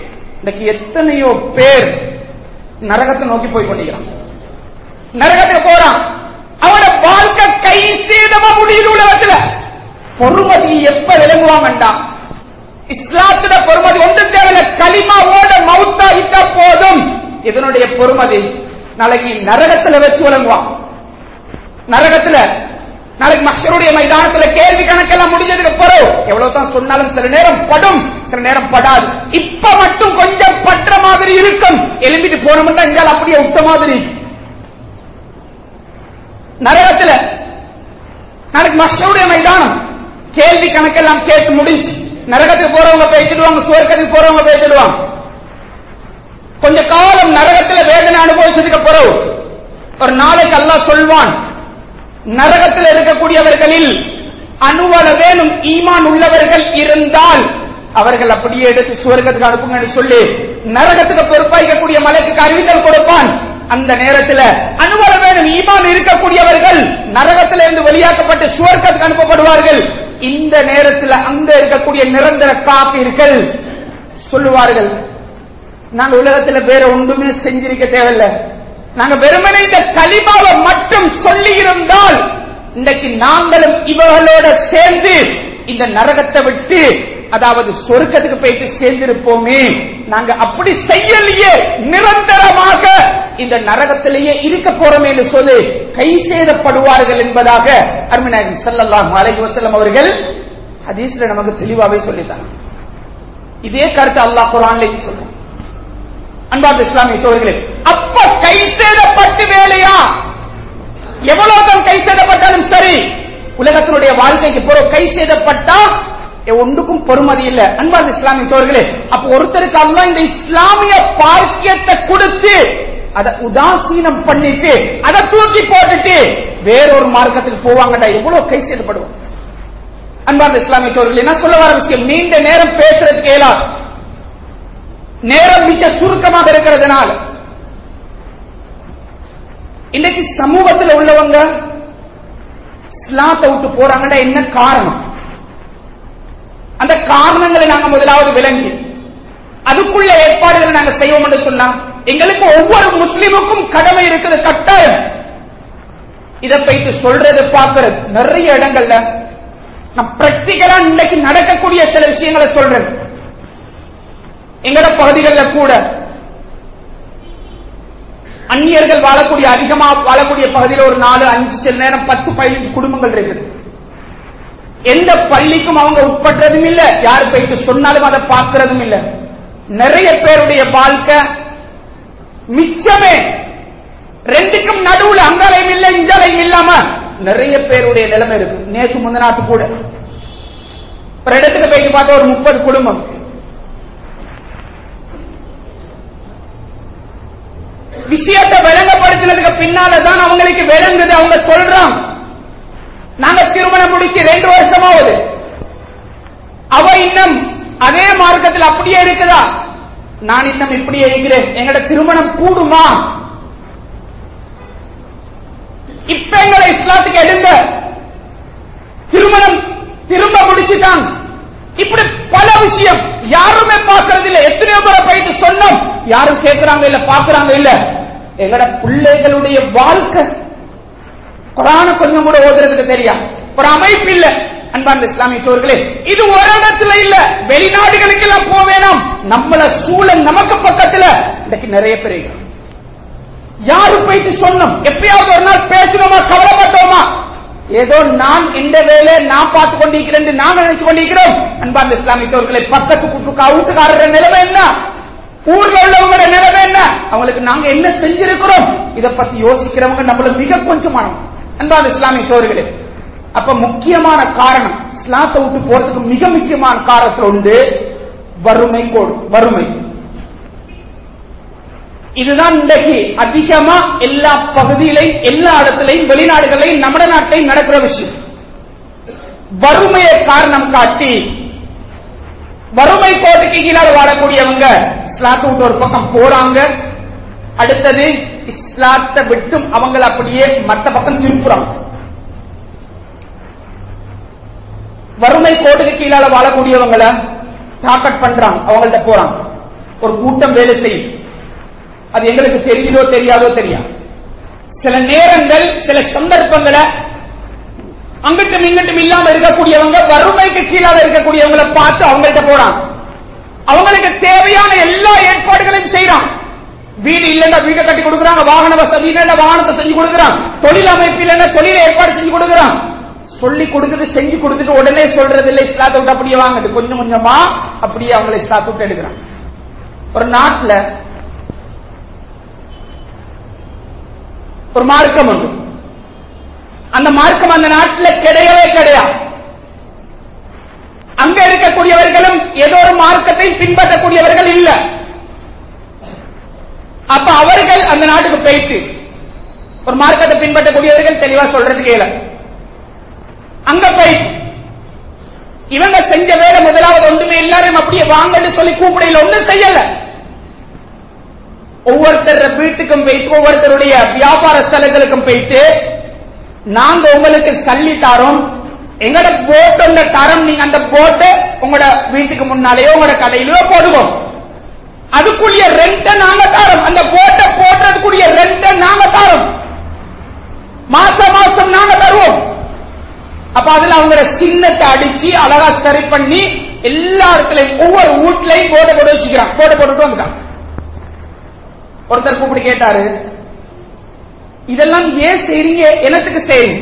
இன்னைக்கு எத்தனையோ பேர் நரகத்தை நோக்கி போய் கொண்டிருக்கிறான் நரகத்துக்கு போறான் அவனோட வாழ்க்கை கை சேதமா முடியுது உலகத்துல பொறுமதி எப்ப விளங்குவான் வேண்டாம் இஸ்லாத்துல பொறுமதி ஒன்றும் தேவையில்ல களிமாவோட மவுத்தா இட்டா போதும் இதனுடைய பொறுமதி நாளைக்கு நரகத்துல வச்சு விளங்குவான் நரகத்துல நாளைக்கு மஷருடைய மைதானத்துல கேள்வி கணக்கெல்லாம் முடிஞ்சதுக்கு பிறகு எவ்வளவு தான் சொன்னாலும் சில நேரம் படும் சில நேரம் படாது இப்ப மட்டும் கொஞ்சம் பற்ற மாதிரி இருக்கும் எலும்பிட்டு போனோம்னா இங்கால் அப்படியே விட்ட மாதிரி நரகத்துல நாளைக்கு மஷருடைய மைதானம் கேள்வி கணக்கெல்லாம் கேட்டு முடிஞ்சு நரகத்துக்கு போறவங்க பேசிடுவாங்க சுவர்க்கத்துக்கு போறவங்க பேசிடுவாங்க கொஞ்ச காலம் நரகத்துல வேதனை அனுபவிச்சதுக்கு பிறகு ஒரு நாளைக்கு அல்லாஹ் சொல்வான் நரகத்தில் இருக்கக்கூடியவர்களில் அணுவளவேனும் ஈமான் உள்ளவர்கள் இருந்தால் அவர்கள் அப்படியே எடுத்து சுவர்க்கத்துக்கு அனுப்புங்கன்னு சொல்லி நரகத்துக்கு பொறுப்பாய்க்கக்கூடிய மலைக்கு அறிவித்தல் கொடுப்பான் அந்த நேரத்தில் அணுவளவேனும் ஈமான் இருக்கக்கூடியவர்கள் நரகத்திலிருந்து வெளியாக்கப்பட்டு சுவர்க்கத்துக்கு அனுப்பப்படுவார்கள் இந்த நேரத்தில் அங்க இருக்கக்கூடிய நிரந்தர காப்பீர்கள் சொல்லுவார்கள் நாங்க உலகத்துல வேற ஒன்றுமே செஞ்சிருக்க தேவையில்லை நாங்க வெறுமனே இந்த கலிமாவை மட்டும் சொல்லி இருந்தால் இன்றைக்கு நாங்களும் இவர்களோட சேர்ந்து இந்த நரகத்தை விட்டு அதாவது சொர்க்கத்துக்கு போயிட்டு சேர்ந்திருப்போமே நாங்க அப்படி செய்யலையே நிரந்தரமாக இந்த நரகத்திலேயே இருக்க போறோமே என்று சொல்லி கை சேதப்படுவார்கள் என்பதாக அருமிநாயகம் ஸல்லல்லாஹு அலைஹி வஸல்லம் அவர்கள் ஹதீஸ்ல நமக்கு தெளிவாவே சொல்லித்தாங்க இதே கருத்து அல்லாஹ் குர்ஆன்லயும் சொல்றான் அன்பார்ந்த இஸ்லாமிய சோழர்களே அப்ப கை சேதப்பட்டு வேலையா எவ்வளவுதான் கை சேதப்பட்டாலும் சரி உலகத்தினுடைய வாழ்க்கைக்கு போற கை சேதப்பட்டா ஒன்றுக்கும் பொறுமதி இல்ல அன்பார்ந்த இஸ்லாமிய சோழர்களே அப்ப ஒருத்தருக்கு அல்லாஹ் இந்த இஸ்லாமிய பார்க்கியத்தை கொடுத்து அதை உதாசீனம் பண்ணிட்டு அதை தூக்கி போட்டுட்டு வேறொரு மார்க்கத்துக்கு போவாங்கடா எவ்வளவு கை சேதப்படுவோம் அன்பார்ந்த இஸ்லாமிய சோழர்களே நான் சொல்ல வர விஷயம் நீண்ட நேரம் பேசுறதுக்கு இயலாது நேரம் மிச்ச சுருக்கமாக இருக்கிறதுனால இன்னைக்கு சமூகத்தில் உள்ளவங்க இஸ்லாத்தை விட்டு போறாங்கன்னா என்ன காரணம் அந்த காரணங்களை நாங்க முதலாவது விளங்கி அதுக்குள்ள ஏற்பாடுகளை நாங்க செய்வோம் என்று சொன்னா எங்களுக்கு ஒவ்வொரு முஸ்லிமுக்கும் கடமை இருக்குது கட்டாயம் இதை போயிட்டு சொல்றது பார்க்கறது நிறைய இடங்கள்ல நான் பிராக்டிகலா இன்னைக்கு நடக்கக்கூடிய சில விஷயங்களை சொல்றேன் எங்கட பகுதிகளில் கூட அந்நியர்கள் வாழக்கூடிய அதிகமா வாழக்கூடிய பகுதியில் ஒரு நாலு அஞ்சு சில நேரம் பத்து பதினஞ்சு குடும்பங்கள் இருக்குது எந்த பள்ளிக்கும் அவங்க உட்பட்டதும் இல்ல யார் போயிட்டு சொன்னாலும் அதை பார்க்கறதும் இல்ல நிறைய பேருடைய வாழ்க்கை மிச்சமே ரெண்டுக்கும் நடுவுல அங்காலையும் இல்ல இஞ்சாலையும் இல்லாம நிறைய பேருடைய நிலைமை இருக்கு நேற்று முந்தநாத்து கூட ஒரு இடத்துக்கு போயிட்டு பார்த்தா ஒரு முப்பது குடும்பம் விஷயத்தை விளங்கப்படுத்தினதுக்கு பின்னாலதான் அவங்களுக்கு விளங்குது அவங்க சொல்றாங்க நாங்க திருமணம் முடிச்சு ரெண்டு வருஷமாவது அவ இன்னும் அதே மார்க்கத்தில் அப்படியே இருக்குதா நான் இன்னும் இப்படியே இருக்கிறேன் எங்கட திருமணம் கூடுமா இப்ப எங்களை இஸ்லாத்துக்கு எடுங்க திருமணம் திரும்ப முடிச்சுட்டாங்க இப்படி பல விஷயம் யாருமே பார்க்கறது இல்ல எத்தனையோ பேரை போயிட்டு சொன்னோம் யாரும் கேட்கறாங்க இல்ல பாக்குறாங்க இல்ல எங்கட பிள்ளைகளுடைய வாழ்க்கை குரான கொஞ்சம் கூட ஓதுறதுக்கு தெரியா ஒரு அமைப்பு இல்ல அன்பார்ந்த இஸ்லாமிய சோர்களே இது ஒரு இடத்துல இல்ல வெளிநாடுகளுக்கு எல்லாம் போக வேணாம் நம்மள சூழல் நமக்கு பக்கத்துல இன்னைக்கு நிறைய பேர் இருக்கிறாங்க. யாரு போயிட்டு சொன்னோம் எப்பயாவது ஒரு நாள் பேசணுமா கவலைப்பட்டோமா ஏதோ நான் இந்த வேலை நான் பார்த்து கொண்டிருக்கிறேன் நான் நினைச்சு கொண்டிருக்கிறோம் அன்பார்ந்த இஸ்லாமிய சோர்களே பக்கத்து குட்டுக்கா வீட்டுக்காரர் நிலைமை என்ன ஊர்ல உள்ளவங்களோட நிலைமை என்ன அவங்களுக்கு நாங்க என்ன செஞ்சிருக்கிறோம் இத பத்தி யோசிக்கிறவங்க நம்மள மிக கொஞ்சமானவங்க அன்பார்ந்த இஸ்லாமிய சோர்களே அப்ப முக்கியமான காரணம் இஸ்லாத்தை விட்டு போறதுக்கு மிக முக்கியமான காரணத்துல உண்டு வறுமை கோடு வறுமை இதுதான் இன்றைக்கு அதிகமா எல்லா பகுதியிலையும் எல்லா இடத்திலையும் வெளிநாடுகளையும் நம்ம நாட்டிலையும் நடக்கிற விஷயம் வறுமையை காரணம் காட்டி வறுமை கோட்டுக்கு கீழே வாழக்கூடியவங்க இஸ்லாத்தை விட்டு ஒரு பக்கம் போறாங்க அடுத்தது இஸ்லாத்தை விட்டும் அவங்கள அப்படியே மத்த பக்கம் திருப்புறாங்க வறுமை கோட்டுக்கு கீழால வாழக்கூடியவங்கள டாக்கெட் பண்றாங்க அவங்கள்ட்ட போறாங்க ஒரு கூட்டம் வேலை செய்யும் அது எங்களுக்கு தெரியுதோ தெரியாதோ தெரியாது சில நேரங்கள் சில சந்தர்ப்பங்களை அங்கிட்டும் இங்கிட்டும் இல்லாம இருக்கக்கூடியவங்க வறுமைக்கு கீழாக இருக்கக்கூடியவங்களை பார்த்து அவங்கள்ட்ட போறாங்க அவங்களுக்கு தேவையான எல்லா ஏற்பாடுகளையும் செய்யறான் வீடு இல்லைன்னா வீட்டை கட்டி கொடுக்குறாங்க வாகன வசதி இல்லைன்னா வாகனத்தை செஞ்சு கொடுக்குறான் தொழில் அமைப்பு இல்லைன்னா தொழிலை ஏற்பாடு செஞ்சு கொடுக்குறான் சொல்லி கொடுத்துட்டு செஞ்சு கொடுத்துட்டு உடனே சொல்றது இல்லை இஸ்லாத்தை விட்டு அப்படியே வாங்கிட்டு கொஞ்சம் கொஞ்சமா அப்படியே அவங்களை இஸ்லாத்தை விட்டு எடுக்கிறான் ஒரு நாட்டுல ஒரு மார்க்கம் உண்டு அந்த மார்க்கம் அந்த நாட்டில் கிடையவே கிடையாது அங்க இருக்கக்கூடியவர்களும் ஏதோ ஒரு மார்க்கத்தை பின்பற்றக்கூடியவர்கள் இல்ல அப்ப அவர்கள் அந்த நாட்டுக்கு போயிட்டு ஒரு மார்க்கத்தை பின்பற்றக்கூடியவர்கள் தெளிவா சொல்றது கேள அங்க போய் இவங்க செஞ்ச வேலை முதலாவது ஒன்றுமே எல்லாரும் அப்படியே வாங்கன்னு சொல்லி கூப்பிடையில ஒன்றும் செய்யல ஒவ்வொருத்தர் வீட்டுக்கும் போயிட்டு ஒவ்வொருத்தருடைய வியாபார ஸ்தலங்களுக்கும் போயிட்டு நாங்க உங்களுக்கு சல்லி தாரோம் எங்கட போட்டோட தரம் நீங்க அந்த போட்டு உங்களோட வீட்டுக்கு முன்னாலேயோ உங்களோட கடையிலயோ போடுவோம் அதுக்குரிய ரெண்ட நாங்க தாரோம் அந்த போட்டை போடுறதுக்குரிய ரெண்ட நாங்க தாரோம் மாசம் மாசம் நாங்க தருவோம் அப்ப அதுல அவங்களோட சின்னத்தை அடிச்சு அழகா சரி பண்ணி எல்லா இடத்துலயும் ஒவ்வொரு வீட்லயும் போட்டை போட்டு வச்சுக்கிறான் போட்டை போட்டுட்டு வந்துட்டான் ஒருத்தர் கூப்பிட்டு கேட்டாரு இதெல்லாம் ஏன் செய்றீங்க எனத்துக்கு செய்றீங்க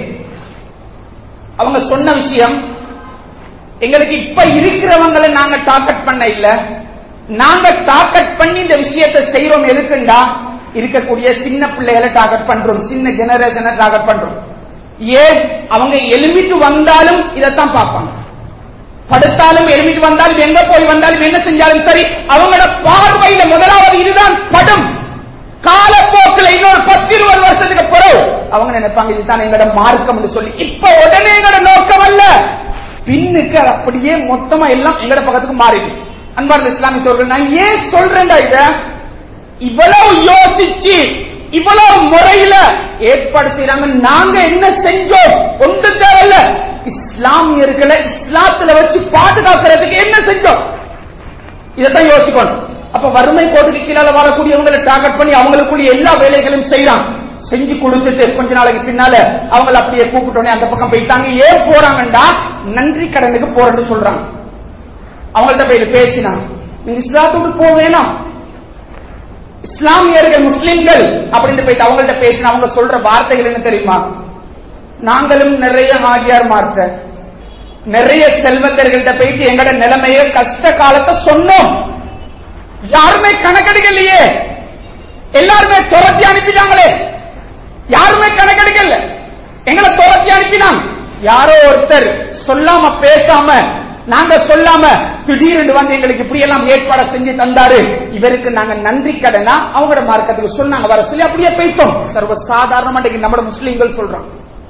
அவங்க சொன்ன விஷயம் எங்களுக்கு இப்ப இருக்கிறவங்களை நாங்க டார்கெட் பண்ண இல்ல நாங்க டார்கெட் பண்ணி இந்த விஷயத்தை செய்யறோம் எதுக்குண்டா இருக்கக்கூடிய சின்ன பிள்ளைகளை டார்கெட் பண்றோம் சின்ன ஜெனரேஷனை டார்கெட் பண்றோம் ஏன் அவங்க எலும்பிட்டு வந்தாலும் இதைத்தான் பார்ப்பாங்க படுத்தாலும் எழுமிட்டு வந்தாலும் எங்க போய் வந்தாலும் என்ன செஞ்சாலும் சரி அவங்களோட பார்வையில முதலாவது இதுதான் படம் காலப்போக்கில் இன்னொரு பத்து இருபது வருஷத்துக்கு பிறகு அவங்க நினைப்பாங்க இதுதான் எங்களோட மார்க்கம் சொல்லி இப்ப உடனே எங்களோட நோக்கம் அல்ல பின்னுக்கு அது அப்படியே மொத்தமா எல்லாம் எங்களோட பக்கத்துக்கு மாறிடு அன்பார்ந்த இஸ்லாமிய சோழர்கள் நான் ஏன் சொல்றேன்டா இத இவ்வளவு யோசிச்சு இவ்வளவு முறையில ஏற்பாடு செய்யறாங்க நாங்க என்ன செஞ்சோம் ஒன்று தேவையில்ல இஸ்லாமியர்களை இஸ்லாத்துல வச்சு பாதுகாக்கிறதுக்கு என்ன செஞ்சோம் இதைத்தான் யோசிக்கணும் அப்ப வறுமை கோட்டுக்கு கீழால வரக்கூடியவங்களை டார்கெட் பண்ணி அவங்களுக்குள்ள எல்லா வேலைகளையும் செய்யறான் செஞ்சு கொடுத்துட்டு கொஞ்ச நாளைக்கு பின்னால அவங்கள அப்படியே கூப்பிட்டோன்னே அந்த பக்கம் போயிட்டாங்க ஏன் போறாங்கண்டா நன்றி கடனுக்கு போறேன்னு சொல்றாங்க அவங்கள்ட்ட போய் பேசினாங்க நீங்க இஸ்லாத்துக்கு போக வேணாம் இஸ்லாமியர்கள் முஸ்லிம்கள் அப்படின்னு போயிட்டு அவங்கள்ட்ட பேசின அவங்க சொல்ற வார்த்தைகள் என்ன தெரியுமா நாங்களும் நிறைய ஆகியார் மாற்ற நிறைய செல்வந்தர்கள்ட்ட போயிட்டு எங்கட நிலைமைய கஷ்ட காலத்தை சொன்னோம் யாருமே கணக்கெடுக்கலையே எல்லாருமே துரத்தி அனுப்பிட்டாங்களே யாருமே கணக்கெடுக்கல எங்களை துரத்தி அனுப்பினாங்க யாரோ ஒருத்தர் சொல்லாம பேசாம நாங்க சொல்லாம திடீர்னு வந்து எங்களுக்கு இப்படி எல்லாம் ஏற்பாடு செஞ்சு தந்தாரு இவருக்கு நாங்க நன்றி கடனா அவங்களோட மார்க்கத்துக்கு சொன்னாங்க வர சொல்லி அப்படியே போயிட்டோம் சர்வ சாதாரணமா இன்னைக்கு நம்ம முஸ்லீம்கள் சொல்றோம்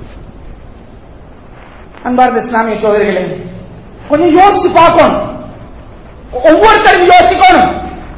அன்பார்ந்த இஸ்லாமிய சோதரிகளே கொஞ்சம் யோசிச்சு பார்க்கணும் ஒவ்வொருத்தரும் யோசிக்கணும்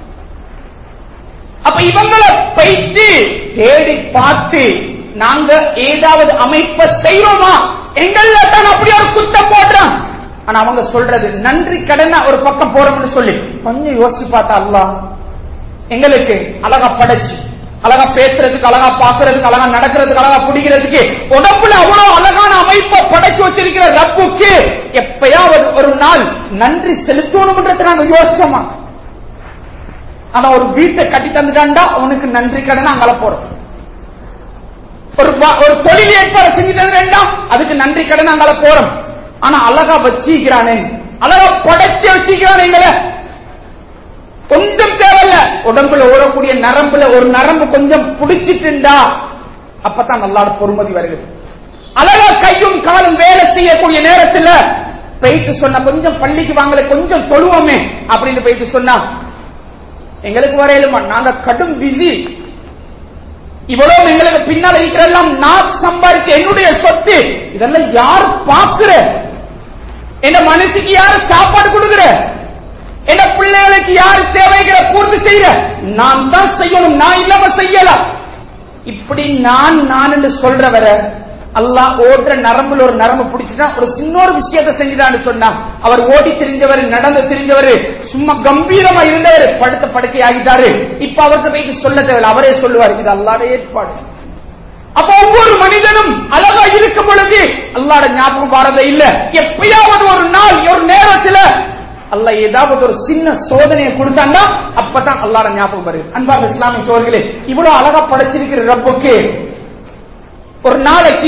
அப்ப இவங்களை பைத்து தேடி பார்த்து நாங்க ஏதாவது அமைப்பை செய்யறோமா எங்கள்ல தான் அப்படி ஒரு குத்தம் போடுறான் ஆனா அவங்க சொல்றது நன்றி கடனா ஒரு பக்கம் போறோம்னு சொல்லி கொஞ்சம் யோசிச்சு பார்த்தா அல்லா எங்களுக்கு அழகா படைச்சு அழகா பேசுறதுக்கு அழகா பாக்குறதுக்கு அழகா நடக்கிறதுக்கு அழகா பிடிக்கிறதுக்கு உடம்புல அவ்வளவு அழகான அமைப்பை படைச்சு வச்சிருக்கிற ரப்புக்கு எப்பயாவது ஒரு நாள் நன்றி செலுத்தணும்ன்றது நாங்க யோசிச்சோமா ஆனா ஒரு வீட்டை கட்டி தந்துட்டாண்டா அவனுக்கு நன்றி கடன் அங்கல போறோம் ஒரு ஒரு தொழில் ஏற்பாடு செஞ்சு தந்துட்டா அதுக்கு நன்றி கடன் அங்கல போறோம் ஆனா அழகா வச்சிக்கிறானே அழகா படைச்சு வச்சிக்கிறானே எங்களை கொஞ்சம் தேவையில்ல உடம்புல ஓடக்கூடிய நரம்புல ஒரு நரம்பு கொஞ்சம் பிடிச்சிட்டுண்டா அப்பதான் நல்லா பொறுமதி வருகிறது அழகா கையும் காலும் வேலை செய்யக்கூடிய நேரத்துல போயிட்டு சொன்ன கொஞ்சம் பள்ளிக்கு வாங்கல கொஞ்சம் தொழுவோமே அப்படின்னு போயிட்டு சொன்னா எங்களுக்கு வரையிலுமா நாங்க கடும் பிஸி இவ்வளவு எங்களுக்கு பின்னால் இருக்கிறெல்லாம் நான் சம்பாதிச்ச என்னுடைய சொத்து இதெல்லாம் யார் பாக்குற என்ன மனசுக்கு யார் சாப்பாடு கொடுக்கிற என்ன பிள்ளைகளுக்கு யார் தேவைகளை பூர்த்தி செய்யற நான் தான் செய்யணும் நான் இல்லாம செய்யலாம் இப்படி நான் நான் என்று சொல்றவர அல்லாஹ் ஓடுற நரம்புல ஒரு நரம்பு பிடிச்சுட்டா ஒரு சின்ன ஒரு விஷயத்தை செஞ்சுட்டான்னு சொன்னா அவர் ஓடி திரிஞ்சவர் நடந்து திரிஞ்சவர் சும்மா கம்பீரமா இருந்தவர் படுத்த படுக்கை ஆகிட்டாரு இப்ப அவர்கிட்ட போய் சொல்ல தேவையில்லை அவரே சொல்லுவார் இது அல்லாட ஏற்பாடு அப்ப ஒவ்வொரு மனிதனும் அழகா இருக்கும் பொழுது அல்லாட ஞாபகம் வரதே இல்ல எப்பயாவது ஒரு நாள் ஒரு நேரத்துல அல்லாஹ் ஏதாவது ஒரு சின்ன சோதனையை கொடுத்தான்னா அப்பதான் அல்லாட ஞாபகம் வருது அன்பார்ந்த இஸ்லாமிய சோர்களே இவ்வளவு அழகா படைச்சிருக்கிற ரப்புக்கு ஒரு நாளைக்கு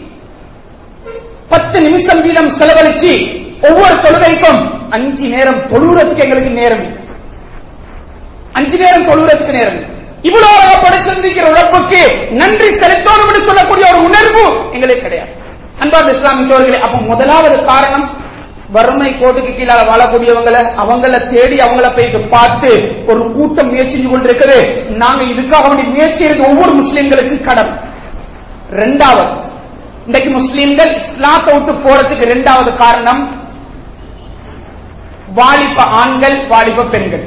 பத்து நிமிஷம் வீதம் செலவழிச்சு ஒவ்வொரு தொழுகைக்கும் அஞ்சு நேரம் தொழுறதுக்கு எங்களுக்கு நேரம் இல்லை. அஞ்சு நேரம் தொழுறதுக்கு நேரம் இல்லை. இவ்வளவு அழகா படைச்சிருந்திருக்கிற உழைப்புக்கு நன்றி செலுத்தணும் என்று சொல்லக்கூடிய ஒரு உணர்வு எங்களுக்கு கிடையாது அன்பார்ந்த இஸ்லாமிய சோர்களே அப்ப முதலாவது காரணம் வறுமை கோட்டுக்கு கீழே வாழக்கூடியவங்களை அவங்கள தேடி அவங்கள போயிட்டு பார்த்து ஒரு கூட்டம் முயற்சி செஞ்சு கொண்டிருக்குது நாங்க இதுக்காக வேண்டி முயற்சி செய்யறது ஒவ்வொரு முஸ்லிம்களுக்கு கடன் ரெண்டாவது இன்றைக்கு முஸ்லிம்கள் இஸ்லாத்தை விட்டு போறதுக்கு ரெண்டாவது காரணம் வாலிப ஆண்கள் வாலிப பெண்கள்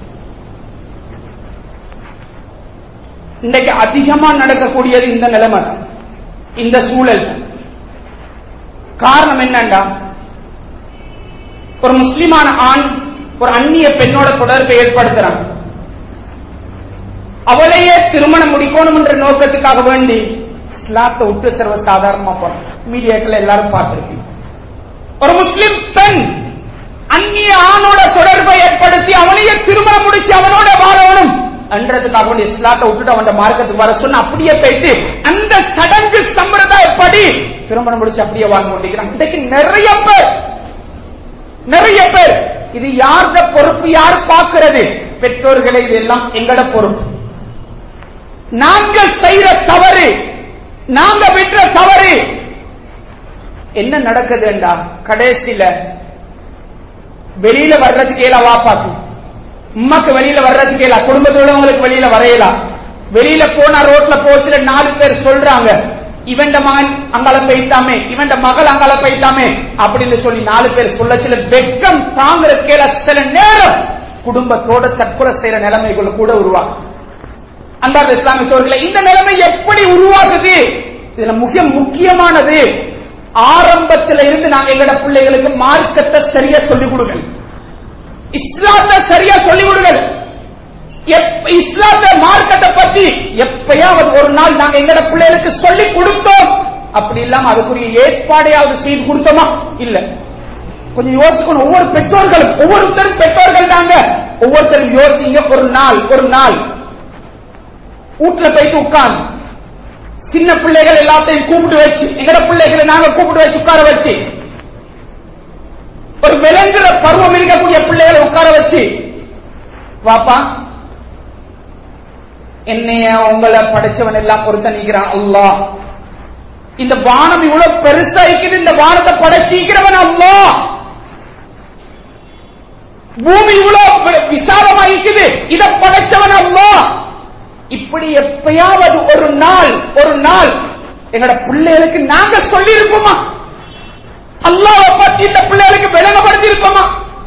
இன்றைக்கு அதிகமா நடக்கக்கூடியது இந்த நிலைமை தான். இந்த சூழல் தான். காரணம் என்னண்டா ஒரு முஸ்லிமான ஆண் ஒரு அந்நிய பெண்ணோட தொடர்பை ஏற்படுத்துறான் அவளையே திருமணம் முடிக்கணும் என்ற நோக்கத்துக்காக வேண்டி இஸ்லாத்தை விட்டு சர்வ சாதாரணமா போறான் மீடியாக்கள் எல்லாரும் பார்த்திருப்பீங்க ஒரு முஸ்லிம் பெண் அந்நிய ஆணோட தொடர்பை ஏற்படுத்தி அவனையே திருமணம் முடிச்சு அவனோட வாழணும் என்றதுக்காக வேண்டி இஸ்லாத்தை விட்டுட்டு அவன் மார்க்கத்துக்கு வர சொன்ன அப்படியே போயிட்டு அந்த சடங்கு சம்பிரதாயப்படி திருமணம் முடிச்சு அப்படியே வாழ்ந்து கொண்டிருக்கிறான் இன்றைக்கு நிறைய பேர் நிறைய பேர் இது யார்த பொறுப்பு யார் பார்க்கிறது பெற்றோர்களை இதெல்லாம் எங்கட பொறுப்பு நாங்க செய்யற தவறு நாங்க விட்டுற தவறு என்ன நடக்குதுண்டா கடைசியில வெளியில வர்றதுக்கு ஏலா வாப்பாக்கு உமாக்கு வெளியில வர்றதுக்கு ஏலா குடும்பத்தோட உங்களுக்கு வெளியில வரையலாம் வெளியில போனா ரோட்ல போச்சுல நாலு பேர் சொல்றாங்க இவன்ட மகன் அங்கால போயிட்டாமே இவன்ட மகள் அங்கால போயிட்டாமே அப்படின்னு சொல்லி நாலு பேர் சொல்ல சில வெக்கம் தாங்குற கேல சில நேரம் குடும்பத்தோட தற்கொலை செய்யற நிலைமைகள் கூட உருவாகும் அன்பார்ந்த இஸ்லாமிய சோழர்களே இந்த நிலைமை எப்படி உருவாகுது இதுல மிக முக்கியமானது ஆரம்பத்தில் இருந்து நாங்க எங்கட பிள்ளைகளுக்கு மார்க்கத்தை சரியா சொல்லிக் கொடுங்கள் இஸ்லாத்தை சரியா சொல்லிக் கொடுங்கள் எப்ப இஸ்லாத்த மார்க்கத்தை பத்தி எப்பயாவது ஒரு நாள் நாங்க எங்கட பிள்ளைகளுக்கு சொல்லி கொடுத்தோம் அப்படி இல்லாம அதுக்குரிய ஏற்பாடையாவது செய்து கொடுத்தோமா இல்ல கொஞ்சம் யோசிக்கணும் ஒவ்வொரு பெற்றோர்களும் ஒவ்வொருத்தரும் பெற்றோர்கள் தாங்க ஒவ்வொருத்தரும் யோசிங்க ஒரு நாள் ஒரு நாள் வீட்டுல போயிட்டு உட்கார்ந்து சின்ன பிள்ளைகள் எல்லாத்தையும் கூப்பிட்டு வச்சு எங்கட பிள்ளைகளை நாங்க கூப்பிட்டு வச்சு உட்கார வச்சு ஒரு விளங்குற பருவம் இருக்கக்கூடிய பிள்ளைகளை உட்கார வச்சு வாப்பா என்னைய உங்களை படைச்சவன் எல்லாம் பொறுத்த நீக்கிறான் அல்லாஹ் இந்த வானம் இவ்வளவு பெருசா இருக்குது இந்த வானத்தை படைச்சிக்கிறவன் அல்லாஹ் பூமி இவ்வளவு விசாலமா இருக்குது இதை படைச்சவன் அல்லாஹ் இப்படி எப்பயாவது ஒரு நாள் ஒரு நாள் எங்கட பிள்ளைகளுக்கு நாங்க சொல்லி இருப்போமா அல்லாஹ் பத்தி இந்த பிள்ளைகளுக்கு விளங்கப்படுத்தி இருப்போமா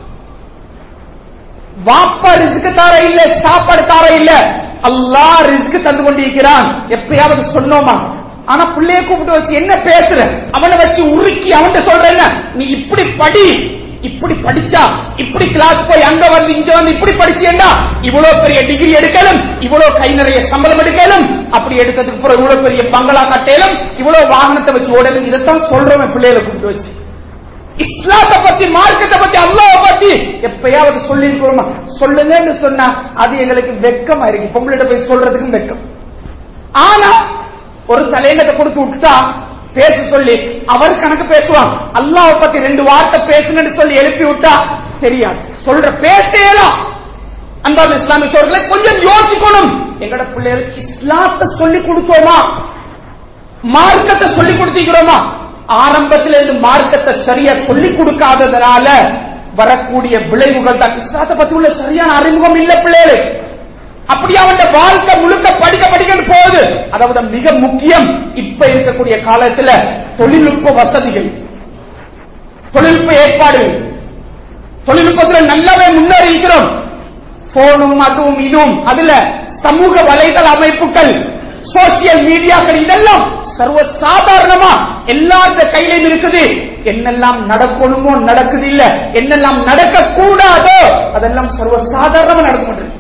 வாப்பா ரிஸ்க் தார இல்ல சாப்பாடு தார இல்ல அல்லாஹ் ரிஸ்க் தந்து கொண்டிருக்கிறான் எப்பயாவது சொன்னோமா ஆனா பிள்ளைய கூப்பிட்டு வச்சு என்ன பேசுற அவனை வச்சு உருக்கி அவன்கிட்ட சொல்ற என்ன நீ இப்படி படி இப்படி படிச்சா இப்படி கிளாஸ் போய் அங்க வந்து இங்க வந்து இப்படி படிச்சியண்டா இவ்வளவு பெரிய டிகிரி எடுக்கலும் இவ்வளவு கை நிறைய சம்பளம் எடுக்கலும் அப்படி எடுத்ததுக்கு அப்புறம் இவ்வளவு பெரிய பங்களா கட்டலும் இவ்வளவு வாகனத்தை வச்சு ஓடலும் இதைத்தான் சொல்றோம் பிள்ளைகளை கூப்பிட்டு வச்சு இஸ்லாத்தை பத்தி மார்க்கத்தை பத்தி அல்லாஹ் பத்தி எப்பயாவது சொல்லி இருக்கிறோமா சொல்லுங்கன்னு சொன்னா அது எங்களுக்கு வெக்கமா இருக்கு பொம்பளைகிட்ட போய் சொல்றதுக்கும் வெக்கம் ஆனா ஒரு தலையங்கத்தை கொடுத்து விட்டுட்டா பேச சொல்லி அவர் கணக்கு பேசுவான் அல்லாஹ் பத்தி ரெண்டு வார்த்தை பேசுங்கன்னு சொல்லி எழுப்பி விட்டா தெரியாது சொல்ற பேசலாம் அன்பான இஸ்லாமிய சோழர்களை கொஞ்சம் யோசிக்கணும் எங்கட பிள்ளைகளுக்கு இஸ்லாத்தை சொல்லி கொடுத்தோமா மார்க்கத்தை சொல்லி கொடுத்திக்கிறோமா ஆரம்பத்தில் இருந்து மார்க்கத்தை சரியா சொல்லி கொடுக்காததுனால வரக்கூடிய விளைவுகள் தான் இஸ்லாத்தை பத்தி உள்ள சரியான அறிமுகம் இல்ல பிள்ளைகளுக்கு அப்படி அவன் வாழ்க்கை முழுக்க படிக்க படிக்க போகுது அதை விட மிக முக்கியம் இப்ப இருக்கக்கூடிய காலத்துல தொழில்நுட்ப வசதிகள் தொழில்நுட்ப ஏற்பாடுகள் தொழில்நுட்பத்தில் நல்லாவே முன்னேறி இருக்கிறோம் போனும் அதுவும் இதுவும் அதுல சமூக வலைதள அமைப்புகள் சோசியல் மீடியாக்கள் இதெல்லாம் சர்வ சாதாரணமா எல்லாத்த கையிலும் இருக்குது என்னெல்லாம் நடக்கணுமோ நடக்குது இல்ல என்னெல்லாம் நடக்க கூடாதோ அதெல்லாம் சர்வ சாதாரணமா நடந்து கொண்டிருக்கு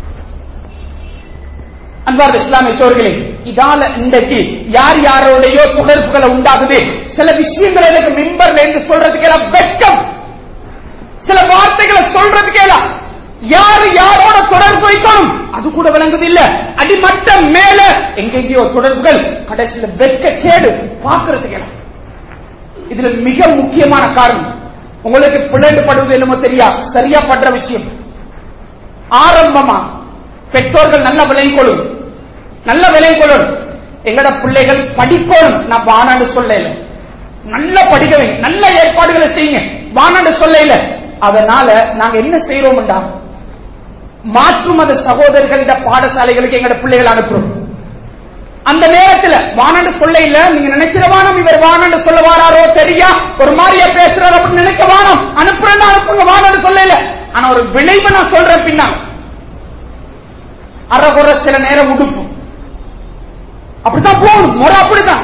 அன்பார்ந்த இஸ்லாமிய சோர்களே இதால இன்றைக்கு யார் யாரோடையோ தொடர்புகளை உண்டாகுது சில விஷயங்களை எனக்கு மிம்பர்ல இருந்து சொல்றதுக்கு எல்லாம் வெட்கம் சில வார்த்தைகளை சொல்றதுக்கு எல்லாம் யாரு யாரோட தொடர்பு வைக்கணும் அது கூட விளங்குது இல்ல அடிமட்டம் மேல எங்கெங்கேயோ தொடர்புகள் கடைசியில வெட்க கேடு பார்க்கறதுக்கு எல்லாம் இதுல மிக முக்கியமான காரணம் உங்களுக்கு பிள்ளைப்படுவது என்னமோ தெரியா சரியா பண்ற விஷயம் ஆரம்பமா பெற்றோர்கள் நல்ல விலை கொள்ளும் நல்ல விலை கொள்ளும் எங்கட பிள்ளைகள் படிக்கணும் நான் வானாண்டு சொல்ல நல்ல படிக்க வைங்க நல்ல ஏற்பாடுகளை செய்யுங்க வானாண்டு சொல்ல அதனால நாங்க என்ன செய்யறோம்டா மாற்று மத சகோதரர்களிட பாடசாலைகளுக்கு எங்கட பிள்ளைகள் அனுப்புறோம் அந்த நேரத்துல வானாண்டு சொல்ல இல்ல நீங்க நினைச்சிட வானம் இவர் வானாண்டு சொல்ல வாராரோ தெரியா ஒரு மாதிரியா பேசுறாரு அப்படின்னு நினைக்க வானம் அனுப்புறேன்னு அனுப்புங்க வானாண்டு சொல்ல இல்ல ஆனா ஒரு விளைவை நான் சொல்றேன் பின்னால் அறகுற சில நேரம் உடுப்பு அப்படித்தான் போகணும் முறை அப்படித்தான்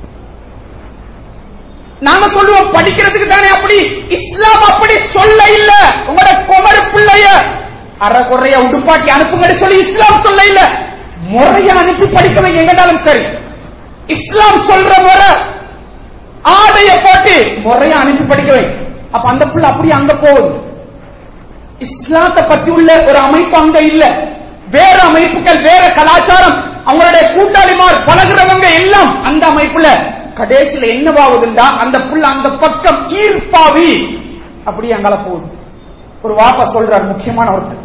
நாங்க சொல்லுவோம் படிக்கிறதுக்கு தானே அப்படி இஸ்லாம் அப்படி சொல்ல இல்ல உங்களோட குமர பிள்ளைய அறகுறைய உடுப்பாட்டி அனுப்புங்கன்னு சொல்லி இஸ்லாம் சொல்ல இல்ல முறைய அனுப்பி படிக்க வைங்க எங்கனாலும் சரி இஸ்லாம் சொல்ற முறை ஆடைய போட்டு முறைய அனுப்பி படிக்க வை அப்ப அந்த பிள்ளை அப்படி அங்க போகுது இஸ்லாத்தை பத்தி உள்ள ஒரு அமைப்பு அங்க இல்ல வேற அமைப்புகள் வேற கலாச்சாரம் அவங்களுடைய கூட்டாளிமார் பழகுறவங்க எல்லாம் அந்த அமைப்புல கடைசியில என்னவாகுதுண்டா அந்த புள்ள அந்த பக்கம் ஈர்ப்பாவி அப்படி அங்கால போகுது ஒரு வாப்பா சொல்றார் முக்கியமான ஒருத்தர்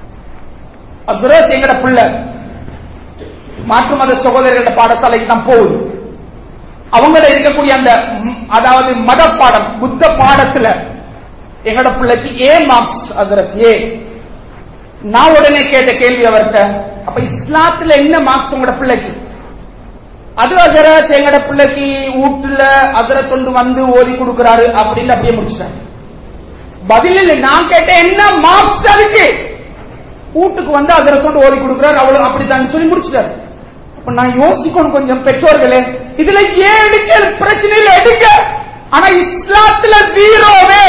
அசுரத் எங்கட புள்ள மாற்று மத சகோதரர்கள பாடசாலைக்கு தான் போகுது அவங்கள இருக்கக்கூடிய அந்த ம், அதாவது மத பாடம் புத்த பாடத்துல எங்கட பிள்ளைக்கு ஏ மார்க்ஸ் அசரத் ஏ நான் உடனே கேட்ட கேள்வி அவர்கிட்ட அப்ப இஸ்லாத்துல என்ன மார்க்ஸ் உங்களோட பிள்ளைக்கு அது அசரத் எங்கட பிள்ளைக்கு வீட்டுல அசரத் கொண்டு வந்து ஓதி கொடுக்கிறாரு அப்படின்னு அப்படியே முடிச்சிட்டாரு பதில் இல்லை நான் கேட்டேன் என்ன மார்க்ஸ் அதுக்கு வீட்டுக்கு வந்து அசரத்தோண்டு ஓதி கொடுக்கிறாரு அவ்வளவு அப்படித்தான் சொல்லி முடிச்சிட்டாரு அப்ப நான் யோசிக்கணும் கொஞ்சம் பெற்றோர்களே இதுல ஏன் எடுக்க பிரச்சனை இல்லை எடுக்க ஆனா இஸ்லாத்துல ஜீரோவே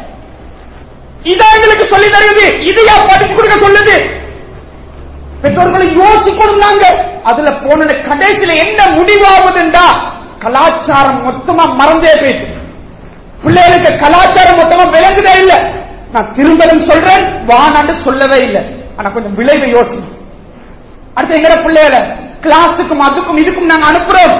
இதான் எங்களுக்கு சொல்லி தருது இதையா படிச்சு கொடுக்க சொல்லுது பெற்றோர்களை யோசிக்கணும் நாங்க அதுல போன கடைசியில என்ன முடிவாகுதுண்டா கலாச்சாரம் மொத்தமா மறந்தே போயிட்டு பிள்ளைகளுக்கு கலாச்சாரம் மொத்தமா விளங்குதே இல்ல நான் திரும்பவும் சொல்றேன் வானாண்டு சொல்லவே இல்லை ஆனா கொஞ்சம் விளைவை யோசி அடுத்து எங்கட பிள்ளைகள கிளாஸுக்கும் அதுக்கும் இதுக்கும் நாங்க அனுப்புறோம்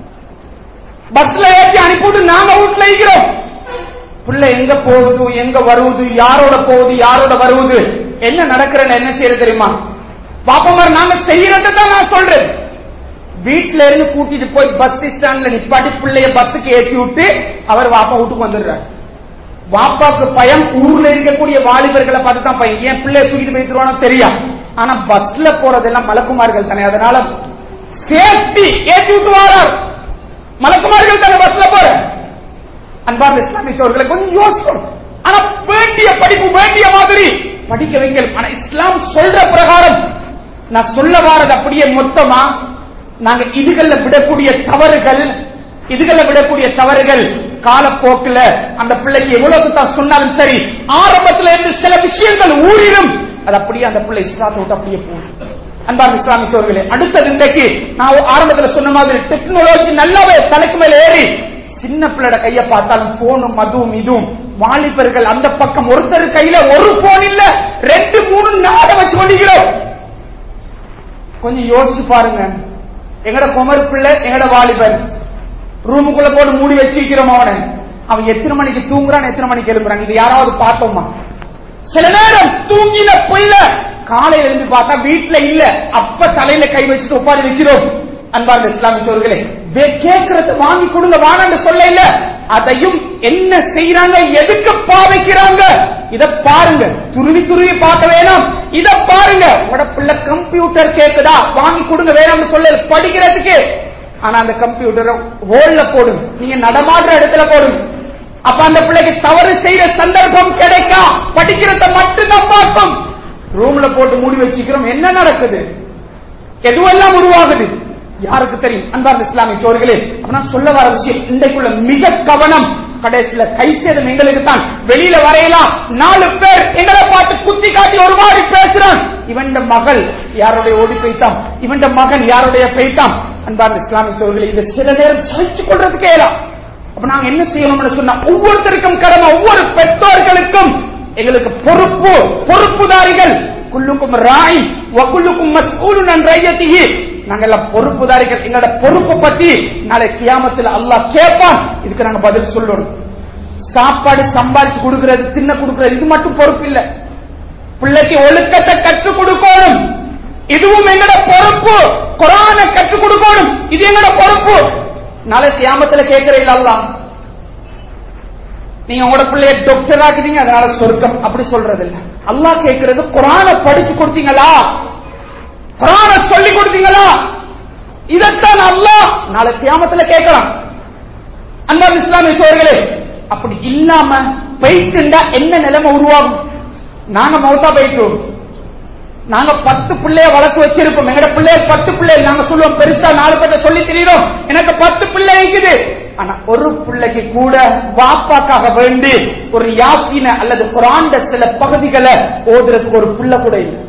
பஸ்ல ஏற்றி அனுப்பிவிட்டு நாங்க வீட்டுல இருக்கிறோம் பிள்ளை எங்க போகுது எங்க வருவது யாரோட போகுது யாரோட வருவது என்ன நடக்கிறன்னு என்ன செய்யறது தெரியுமா பாப்பமார் நாங்க செய்யறதை தான் நான் சொல்றேன் வீட்டுல இருந்து கூட்டிட்டு போய் பஸ் ஸ்டாண்ட்ல நிப்பாட்டி பிள்ளைய பஸ்ஸுக்கு ஏற்றி விட்டு அவர் வாப்பா வீட்டுக்கு வந்துடுறாரு வாப்பாக்கு பயம் ஊர்ல இருக்கக்கூடிய வாலிபர்களை பார்த்து தான் பயம் ஏன் பிள்ளைய தூக்கிட்டு போயிட்டுருவானோ தெரியா ஆனா பஸ்ல போறதெல்லாம் மலக்குமார்கள் தானே அதனால சேஃப்டி ஏற்றி விட்டு வாரார் மலக்குமார்கள் தானே பஸ்ல போற அன்பார்ந்த இஸ்லாமிய சோழர்களை கொஞ்சம் யோசிக்கணும் ஆனா வேண்டிய படிப்பு வேண்டிய மாதிரி படிக்க வைக்கணும் ஆனா இஸ்லாம் சொல்ற பிரகாரம் நான் சொல்ல வாரது அப்படியே மொத்தமா நாங்க இதுகள்ல விடக்கூடிய தவறுகள் இதுகள்ல விடக்கூடிய தவறுகள் காலப்போக்கில் அந்த பிள்ளைக்கு எவ்வளவு தான் சொன்னாலும் சரி ஆரம்பத்துல இருந்து சில விஷயங்கள் ஊறிடும் அது அப்படியே அந்த பிள்ளை இஸ்லாத்தை விட்டு அப்படியே போகும் அன்பார்ந்த இஸ்லாமிய சோழர்களே அடுத்தது இன்றைக்கு நான் ஆரம்பத்துல சொன்ன மாதிரி டெக்னாலஜி நல்லாவே தலைக்கு மேல ஏறி சின்ன பிள்ளைட கைய பார்த்தாலும் போனும் அதுவும் இதுவும் வாலிபர்கள் அந்த பக்கம் ஒருத்தர் கையில ஒரு போன் இல்ல ரெண்டு மூணு நாட வச்சு கொண்டிருக்கிறோம் கொஞ்சம் யோசிச்சு பாருங்க எங்கட குமர் பிள்ளை எங்கட வாலிபன் ரூமுக்குள்ள போட்டு மூடி வச்சிருக்கிறோம் அவனை அவன் எத்தனை மணிக்கு தூங்குறான் எத்தனை மணிக்கு எழுப்புறான் இது யாராவது பார்த்தோமா சில நேரம் தூங்கின பிள்ளை காலையில இருந்து பார்த்தா வீட்டுல இல்ல அப்ப தலையில கை வச்சுட்டு உட்காந்து வைக்கிறோம் அன்பார்ந்த இஸ்லாமிய சோர்களே கேட்கறது வாங்கி கொடுங்க வானான்னு சொல்ல இல்ல அதையும் என்ன செய்யறாங்க எதுக்கு பாவிக்கிறாங்க இத பாருங்க துருவி துருவி பார்க்க வேணாம் இத பாருங்க உங்களோட பிள்ளை கம்ப்யூட்டர் கேக்குதா வாங்கி கொடுங்க வேணாம்னு சொல்ல படிக்கிறதுக்கு ஆனா அந்த கம்ப்யூட்டரை ஹோல்ல போடுங்க நீங்க நடமாடுற இடத்துல போடுங்க அப்ப அந்த பிள்ளைக்கு தவறு செய்யற சந்தர்ப்பம் கிடைக்கும் படிக்கிறத மட்டும்தான் பார்க்கும் ரூம்ல போட்டு மூடி வச்சுக்கிறோம் என்ன நடக்குது எதுவெல்லாம் உருவாகுது யாருக்கு தெரியும் அன்பார்ந்த இஸ்லாமிய சோர்களே அப்ப நான் சொல்ல வர விஷயம் இன்றைக்குள்ள மிக கவனம் கடைசியில கை சேதம் எங்களுக்கு தான் வெளியில வரையலாம் நாலு பேர் எங்களை பார்த்து குத்தி காட்டி ஒரு மாதிரி பேசுறான் இவன் மகள் யாருடைய ஓடி பெய்தாம் இவன் மகன் யாருடைய பெய்தாம் அன்பார்ந்த இஸ்லாமிய சோர்களே இதை சில நேரம் சகிச்சு கொள்றதுக்கே இயலாம் அப்ப நாங்க என்ன செய்யணும்னு சொன்னா ஒவ்வொருத்தருக்கும் கடமை ஒவ்வொரு பெற்றோர்களுக்கும் எங்களுக்கு பொறுப்பு பொறுப்புதாரிகள் குல்லுக்கும் ராய் வக்குல்லுக்கும் மஸ்ஊலுன் அன் ரய்யத்திஹி நாங்க எல்லாம் பொறுப்புதாரிகள் எங்களோட பொறுப்பு பத்தி நாளை கியாமத்தில் அல்லாஹ் கேட்பான் இதுக்கு நாங்க பதில் சொல்லணும் சாப்பாடு சம்பாதிச்சு கொடுக்கிறது தின்ன கொடுக்கிறது இது மட்டும் பொறுப்பு இல்ல பிள்ளைக்கு ஒழுக்கத்தை கற்றுக் கொடுக்கணும் இதுவும் எங்கட பொறுப்பு குரானை கற்றுக் கொடுக்கணும் இது எங்கட பொறுப்பு நாளை கியாமத்துல கேட்கிறீங்களா அல்லாஹ் நீங்க உங்களோட பிள்ளைய டாக்டர் ஆக்குறீங்க அதனால சொர்க்கம் அப்படி சொல்றது இல்ல அல்லாஹ் கேட்கிறது குரானை படிச்சு கொடுத்தீங்களா குரானை சொல்லி கொடுத்தீங்களா இதைத்தான் அல்லாஹ் நாளை கியாமத்துல கேட்கலாம் அன்பார் இஸ்லாமிய சோர்களே அப்படி இல்லாம பைக்குண்டா என்ன நிலைமை உருவாகும் நாங்க மௌத்தா போயிட்டோம் நாங்க பத்து பிள்ளைய வளர்த்து வச்சிருப்போம் எங்கட பிள்ளைய பத்து பிள்ளை நாங்க சொல்லுவோம் பெருசா நாலு பேர்ட்ட சொல்லி தெரியும் எனக்கு பத்து பிள்ளை இருக்குது ஆனா ஒரு பிள்ளைக்கு கூட வாப்பாக்காக வேண்டி ஒரு யாசின அல்லது குரான்ட சில பகுதிகளை ஓதுறதுக்கு ஒரு பிள்ளை கூட இல்லை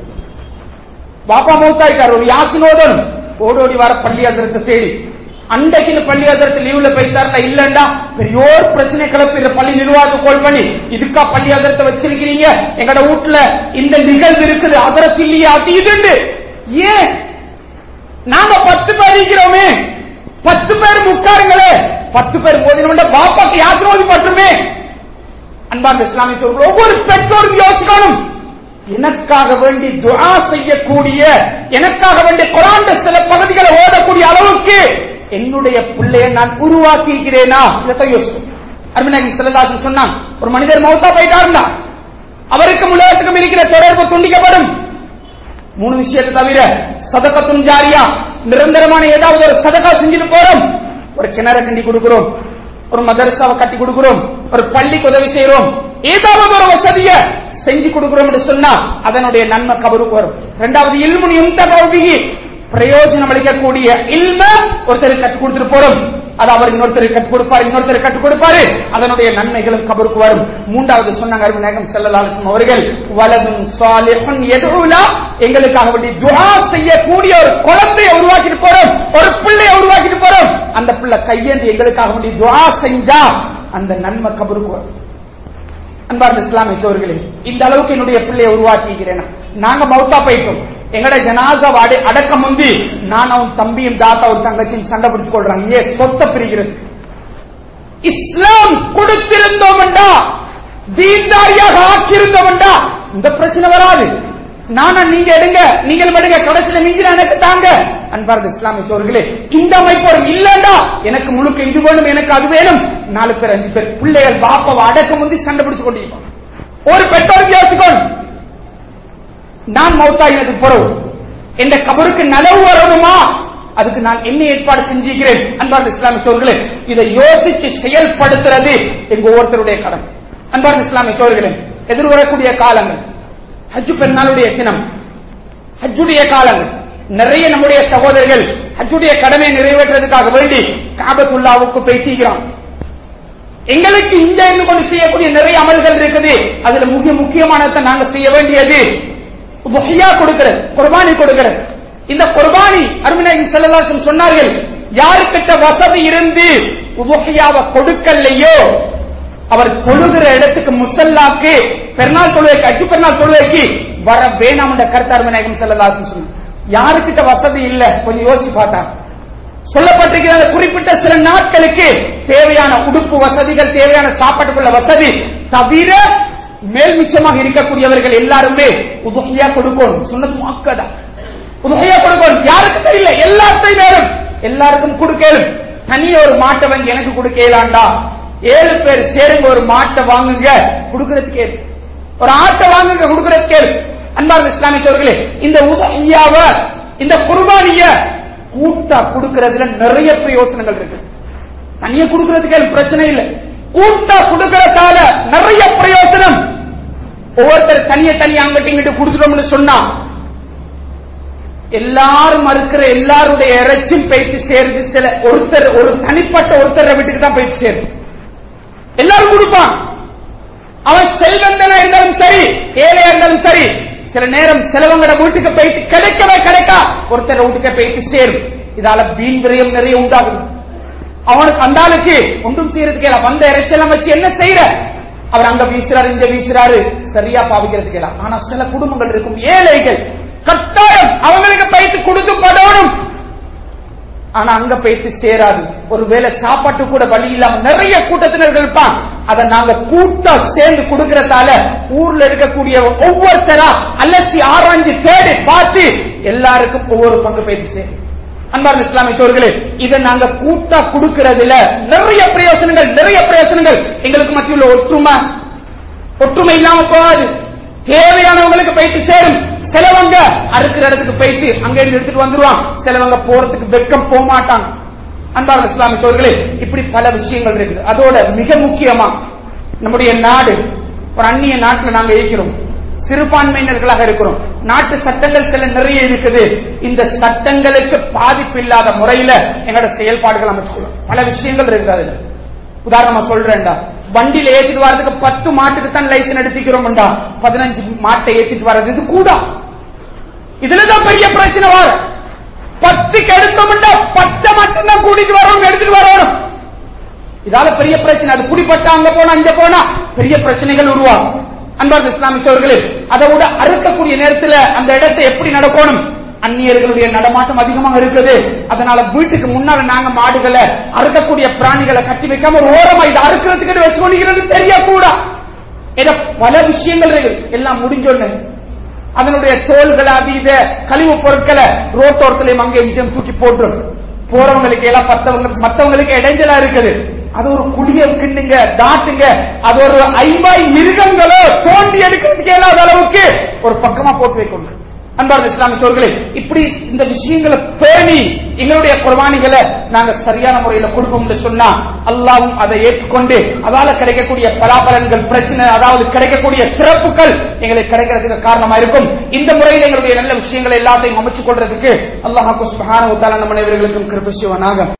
பாப்பா மௌத்தாயிட்டார் ஒரு யாசின் ஓதணும் ஓடோடி வர பள்ளி அதிரத்தை தேடி அன்றைக்கு பள்ளி அதிரத்து லீவ்ல போயிட்டார்ல இல்லண்டா பெரியோர் பிரச்சனை கிளப்பி பள்ளி நிர்வாகத்தை கோல் பண்ணி இதுக்கா பள்ளி அதிரத்தை வச்சிருக்கிறீங்க எங்கட வீட்டுல இந்த நிகழ்வு இருக்குது அதிரத்து இல்லையா அது இதுண்டு ஏன் நாங்க பத்து பேர் இருக்கிறோமே பத்து பேர் உட்காருங்களே பத்து பேர் போதினோட பாப்பாக்கு யாத்திரை ஓதி பட்டுமே அன்பார்ந்த இஸ்லாமிய சொல்கள் ஒவ்வொரு பெற்றோரும் யோசிக்கணும் எனக்காக வேண்டி துஆ செய்யக்கூடிய எனக்காக வேண்டி குரான் சில பகுதிகளை ஓதக்கூடிய அளவுக்கு என்னுடைய பிள்ளையை நான் உருவாக்கி இருக்கிறேனா இதைத்தான் யோசிக்கும் அருமநாயகி சிலதாசன் சொன்னான் ஒரு மனிதர் மௌத்தா போயிட்டாருந்தா அவருக்கும் உலகத்துக்கும் இருக்கிற தொடர்பு துண்டிக்கப்படும் மூணு விஷயத்தை தவிர சதகத்தும் ஜாரியா நிரந்தரமான ஏதாவது ஒரு சதகா செஞ்சுட்டு போறோம் ஒரு கிணற கண்டி கொடுக்கிறோம் ஒரு மதரசாவை கட்டி கொடுக்கிறோம் ஒரு பள்ளிக்கு உதவி செய்யறோம் ஏதாவது ஒரு வசதிய செஞ்சு கொடுக்கிறோம் என்று சொன்னா அதனுடைய நன்மை கபருக்கு வரும் இரண்டாவது இல்முனி உந்தகி பிரயோஜனம் அளிக்கக்கூடிய இல்ம ஒருத்தர் கற்றுக் கொடுத்துட்டு போறோம் அது அவர் இன்னொருத்தர் கற்றுக் கொடுப்பாரு இன்னொருத்தர் கற்றுக் கொடுப்பாரு அதனுடைய நன்மைகளும் கபருக்கு வரும் மூன்றாவது சொன்னாங்க அருமைநாயகம் செல்லலாலிசம் அவர்கள் வலதும் சாலிஹுன் எதுலா எங்களுக்காக வேண்டி துஆ செய்யக்கூடிய ஒரு குழந்தையை உருவாக்கிட்டு போறோம் ஒரு பிள்ளையை உருவாக்கிட்டு போறோம் அந்த பிள்ளை கையேந்தி எங்களுக்காக வேண்டி துஆ செஞ்சா அந்த நன்மை கபருக்கு வரும் அன்பார்ந்த இஸ்லாமிய சோர்களே இந்த அளவுக்கு என்னுடைய பிள்ளையை உருவாக்கிக்கிறேன் நாங்க மௌத்தா போயிட்டோம் எங்கட ஜனாசா அடை அடக்க முந்தி நான் அவன் தம்பியும் தாத்தாவும் தங்கச்சியும் சண்டை பிடிச்சு கொள்றாங்க ஏ சொத்தை பிரிக்கிறது இஸ்லாம் கொடுத்திருந்தோம்டா தீன்தாரியாக ஆக்கியிருந்தோம்டா இந்த பிரச்சனை வராது நானா நீங்க எடுங்க நீங்கள் எடுங்க கடைசியில நீங்க எனக்கு தாங்க அன்பார்ந்த இஸ்லாமிய சோர்களே இந்த அமைப்பு இல்லண்டா எனக்கு முழுக்க இது வேணும் எனக்கு அது வேணும் நாலு பேர் அஞ்சு பேர் பிள்ளைகள் பாப்பாவை அடக்க முந்தி சண்டை பிடிச்சு கொண்டிருப்போம் ஒரு பெற்றோருக்கு யோசிக்கணும் நான் மௌத்தாயினது பொறவு என்ற கபருக்கு நலவு வரணுமா அதுக்கு நான் என்ன ஏற்பாடு செஞ்சுக்கிறேன் அன்பார்ந்த இஸ்லாமிய சோர்களே இதை யோசிச்சு செயல்படுத்துறது எங்க ஒவ்வொருத்தருடைய கடன் அன்பார்ந்த இஸ்லாமிய சோர்களே எதிர்வரக்கூடிய காலங்கள் ஹஜ்ஜு பெருநாளுடைய தினம் ஹஜ்ஜுடைய காலங்கள் நிறைய நம்முடைய சகோதரர்கள் ஹஜ்ஜுடைய கடமையை நிறைவேற்றுறதுக்காக வேண்டி காபத்துல்லாவுக்கு பேசிக்கிறான் எங்களுக்கு இங்க இருந்து கொண்டு செய்யக்கூடிய நிறைய அமல்கள் இருக்குது அதுல முக்கிய முக்கியமானதை நாங்க செய்ய வேண்டியது முஹியா கொடுக்கிறது குர்பானி கொடுக்கிறது இந்த குர்பானி அருமினாயி செல்லலாசன் சொன்னார்கள் யாருக்கிட்ட வசதி இருந்து உபஹியாவை கொடுக்கலையோ அவர் தொழுகிற இடத்துக்கு முசல்லாக்கு பெருநாள் தொழுகைக்கு அச்சு பெருநாள் தொழுகைக்கு வர வேணாம் என்ற கருத்து அருமநாயகம் செல்லலாசன் சொன்னார் யாருக்கிட்ட வசதி இல்ல கொஞ்சம் யோசிச்சு பார்த்தா சொல்லப்பட்டிருக்கிற குறிப்பிட்ட சில நாட்களுக்கு தேவையான உடுப்பு வசதிகள் தேவையான சாப்பாட்டுக்குள்ள வசதி தவிர மேல் மிச்சமாக இருக்கக்கூடியவர்கள் எல்லாருமே உதகையா கொடுக்கணும் சொன்னது மாக்கதா உதகையா கொடுக்கணும் யாருக்கு தெரியல எல்லாத்தையும் வேணும் எல்லாருக்கும் கொடுக்கலும் தனிய ஒரு மாட்டை வாங்கி எனக்கு கொடுக்கலாண்டா ஏழு பேர் சேருங்க ஒரு மாட்டை வாங்குங்க கொடுக்கறதுக்கு ஏழு ஒரு ஆட்டை வாங்குங்க கொடுக்கறதுக்கு ஏழு அன்பார்ந்த இஸ்லாமிய சோர்களே இந்த உதகையாவ இந்த குர்பானிய கூட்டா கொடுக்கறதுல நிறைய பிரயோசனங்கள் இருக்கு தனியா கொடுக்கறதுக்கு பிரச்சனை இல்லை கூட்டா கொடுக்கறதால நிறைய பிரயோசனம் ஒவ்வொருத்தர் தனிய தனியா அங்கிட்ட இங்கிட்ட கொடுத்துட்டோம்னு சொன்னா எல்லாரும் மறுக்கிற எல்லாருடைய இறைச்சும் போயிட்டு சேருது சில ஒருத்தர் ஒரு தனிப்பட்ட ஒருத்தர் வீட்டுக்கு தான் போயிட்டு சேரும் எல்லாரும் கொடுப்பான் அவன் செல்வந்தனா இருந்தாலும் சரி ஏழையா இருந்தாலும் சரி சில நேரம் செலவங்கட வீட்டுக்கு போயிட்டு கிடைக்கவே கிடைக்கா ஒருத்தர் வீட்டுக்கு போயிட்டு சேரும் இதால வீண் விரயம் நிறைய உண்டாகும் அவனுக்கு அந்த ஆளுக்கு ஒன்றும் செய்யறதுக்கு இல்ல வந்த இறைச்செல்லாம் வச்சு என்ன செய்யற அவர் அங்க வீசுறாரு இங்க வீசுறாரு சரியா பாவிக்கிறதுக்கு இல்ல ஆனா சில குடும்பங்கள் இருக்கும் ஏழைகள் கட்டாயம் அவங்களுக்கு போயிட்டு கொடுத்து படணும் ஆனா அங்க போயிட்டு சேராது ஒருவேளை சாப்பாட்டு கூட வழி இல்லாம நிறைய கூட்டத்தினர்கள் இருப்பான் அதை நாங்க கூட்டா சேர்ந்து கொடுக்கறதால ஊர்ல இருக்கக்கூடிய ஒவ்வொருத்தரா அலசி ஆராய்ஞ்சு தேடி பார்த்து எல்லாருக்கும் ஒவ்வொரு பங்கு போயிட்டு சேரும் அன்பார்ந்த இஸ்லாமிய சோர்களே இதை நாங்க கூட்டா கொடுக்கறதுல நிறைய பிரயோசனங்கள் நிறைய பிரயோசனங்கள் எங்களுக்கு மத்தியுள்ள ஒற்றுமை ஒற்றுமை இல்லாம போகாது தேவையானவங்களுக்கு போயிட்டு சேரும் சிலவங்க அறுக்கிற இடத்துக்கு போயிட்டு அங்க இருந்து எடுத்துட்டு வந்துருவான் சிலவங்க போறதுக்கு வெக்கம் போக மாட்டாங்க அன்பார்ந்த இஸ்லாமிய சோர்களே இப்படி பல விஷயங்கள் இருக்குது அதோட மிக முக்கியமா நம்முடைய நாடு ஒரு அந்நிய நாட்டுல நாங்க இருக்கிறோம் சிறுபான்மையினர்களாக இருக்கிறோம் நாட்டு சட்டங்கள் சில நிறைய இருக்குது இந்த சட்டங்களுக்கு பாதிப்பு இல்லாத முறையில எங்களோட செயல்பாடுகள் அமைச்சுக்கொள்ளும் பல விஷயங்கள் இருக்குது அதுல உதாரணமா சொல்றேன்டா வண்டியில ஏத்திட்டு வர்றதுக்கு பத்து மாட்டுக்கு தான் லைசன் எடுத்துக்கிறோம்டா பதினஞ்சு மாட்டை ஏத்திட்டு வர்றது இது கூட இதுலதான் பெரிய பிரச்சனை வர பத்துக்கு எடுத்தோம்டா பத்தை மட்டும்தான் கூட்டிட்டு வரணும் எடுத்துட்டு வரணும் இதால பெரிய பிரச்சனை அது குடிப்பட்டா அங்க போனா இங்க போனா பெரிய பிரச்சனைகள் உருவாகும் அன்பார்ந்த இஸ்லாமிச்சவர்களே அதை விட அறுக்கக்கூடிய நேரத்தில் அந்த இடத்தை எப்படி நடக்கணும் அந்நியர்களுடைய நடமாட்டம் அதிகமாக இருக்குது அதனால வீட்டுக்கு முன்னால நாங்க மாடுகளை அறுக்கக்கூடிய பிராணிகளை கட்டி வைக்காம ஒரு ஓரமா இதை அறுக்கிறதுக்கு வச்சு கொண்டிருக்கிறது தெரியக்கூடா இத பல விஷயங்கள் இருக்கு எல்லாம் முடிஞ்சொன்னு அதனுடைய தோள்களை அது இத கழிவு பொருட்களை ரோட்டோரத்திலையும் அங்கே நிச்சயம் தூக்கி போட்டுரும் போறவங்களுக்கு எல்லாம் பத்தவங்க மத்தவங்களுக்கு இடைஞ்சலா இருக்குது அது ஒரு குடிய கிண்ணுங்க தாட்டுங்க அது ஒரு ஐவாய் மிருகங்களோ தோண்டி எடுக்கிறதுக்கு இயலாத அளவுக்கு ஒரு பக்கமா போட்டு வைக்கணும் அன்பார்ந்த இஸ்லாமிய சோர்களே இப்படி இந்த விஷயங்களை பேணி எங்களுடைய குர்பானிகளை நாங்க சரியான முறையில கொடுப்போம்னு சொன்னா அல்லாவும் அதை ஏற்றுக்கொண்டு அதால கிடைக்கக்கூடிய பலாபலன்கள் பிரச்சனை அதாவது கிடைக்கக்கூடிய சிறப்புகள் எங்களுக்கு கிடைக்கிறதுக்கு காரணமா இருக்கும் இந்த முறையில் எங்களுடைய நல்ல விஷயங்களை எல்லாத்தையும் அமைச்சுக் கொள்றதுக்கு அல்லாஹாக்கு சுபஹான நம்ம அனைவர்களுக்கும் கிருப செய்வனாக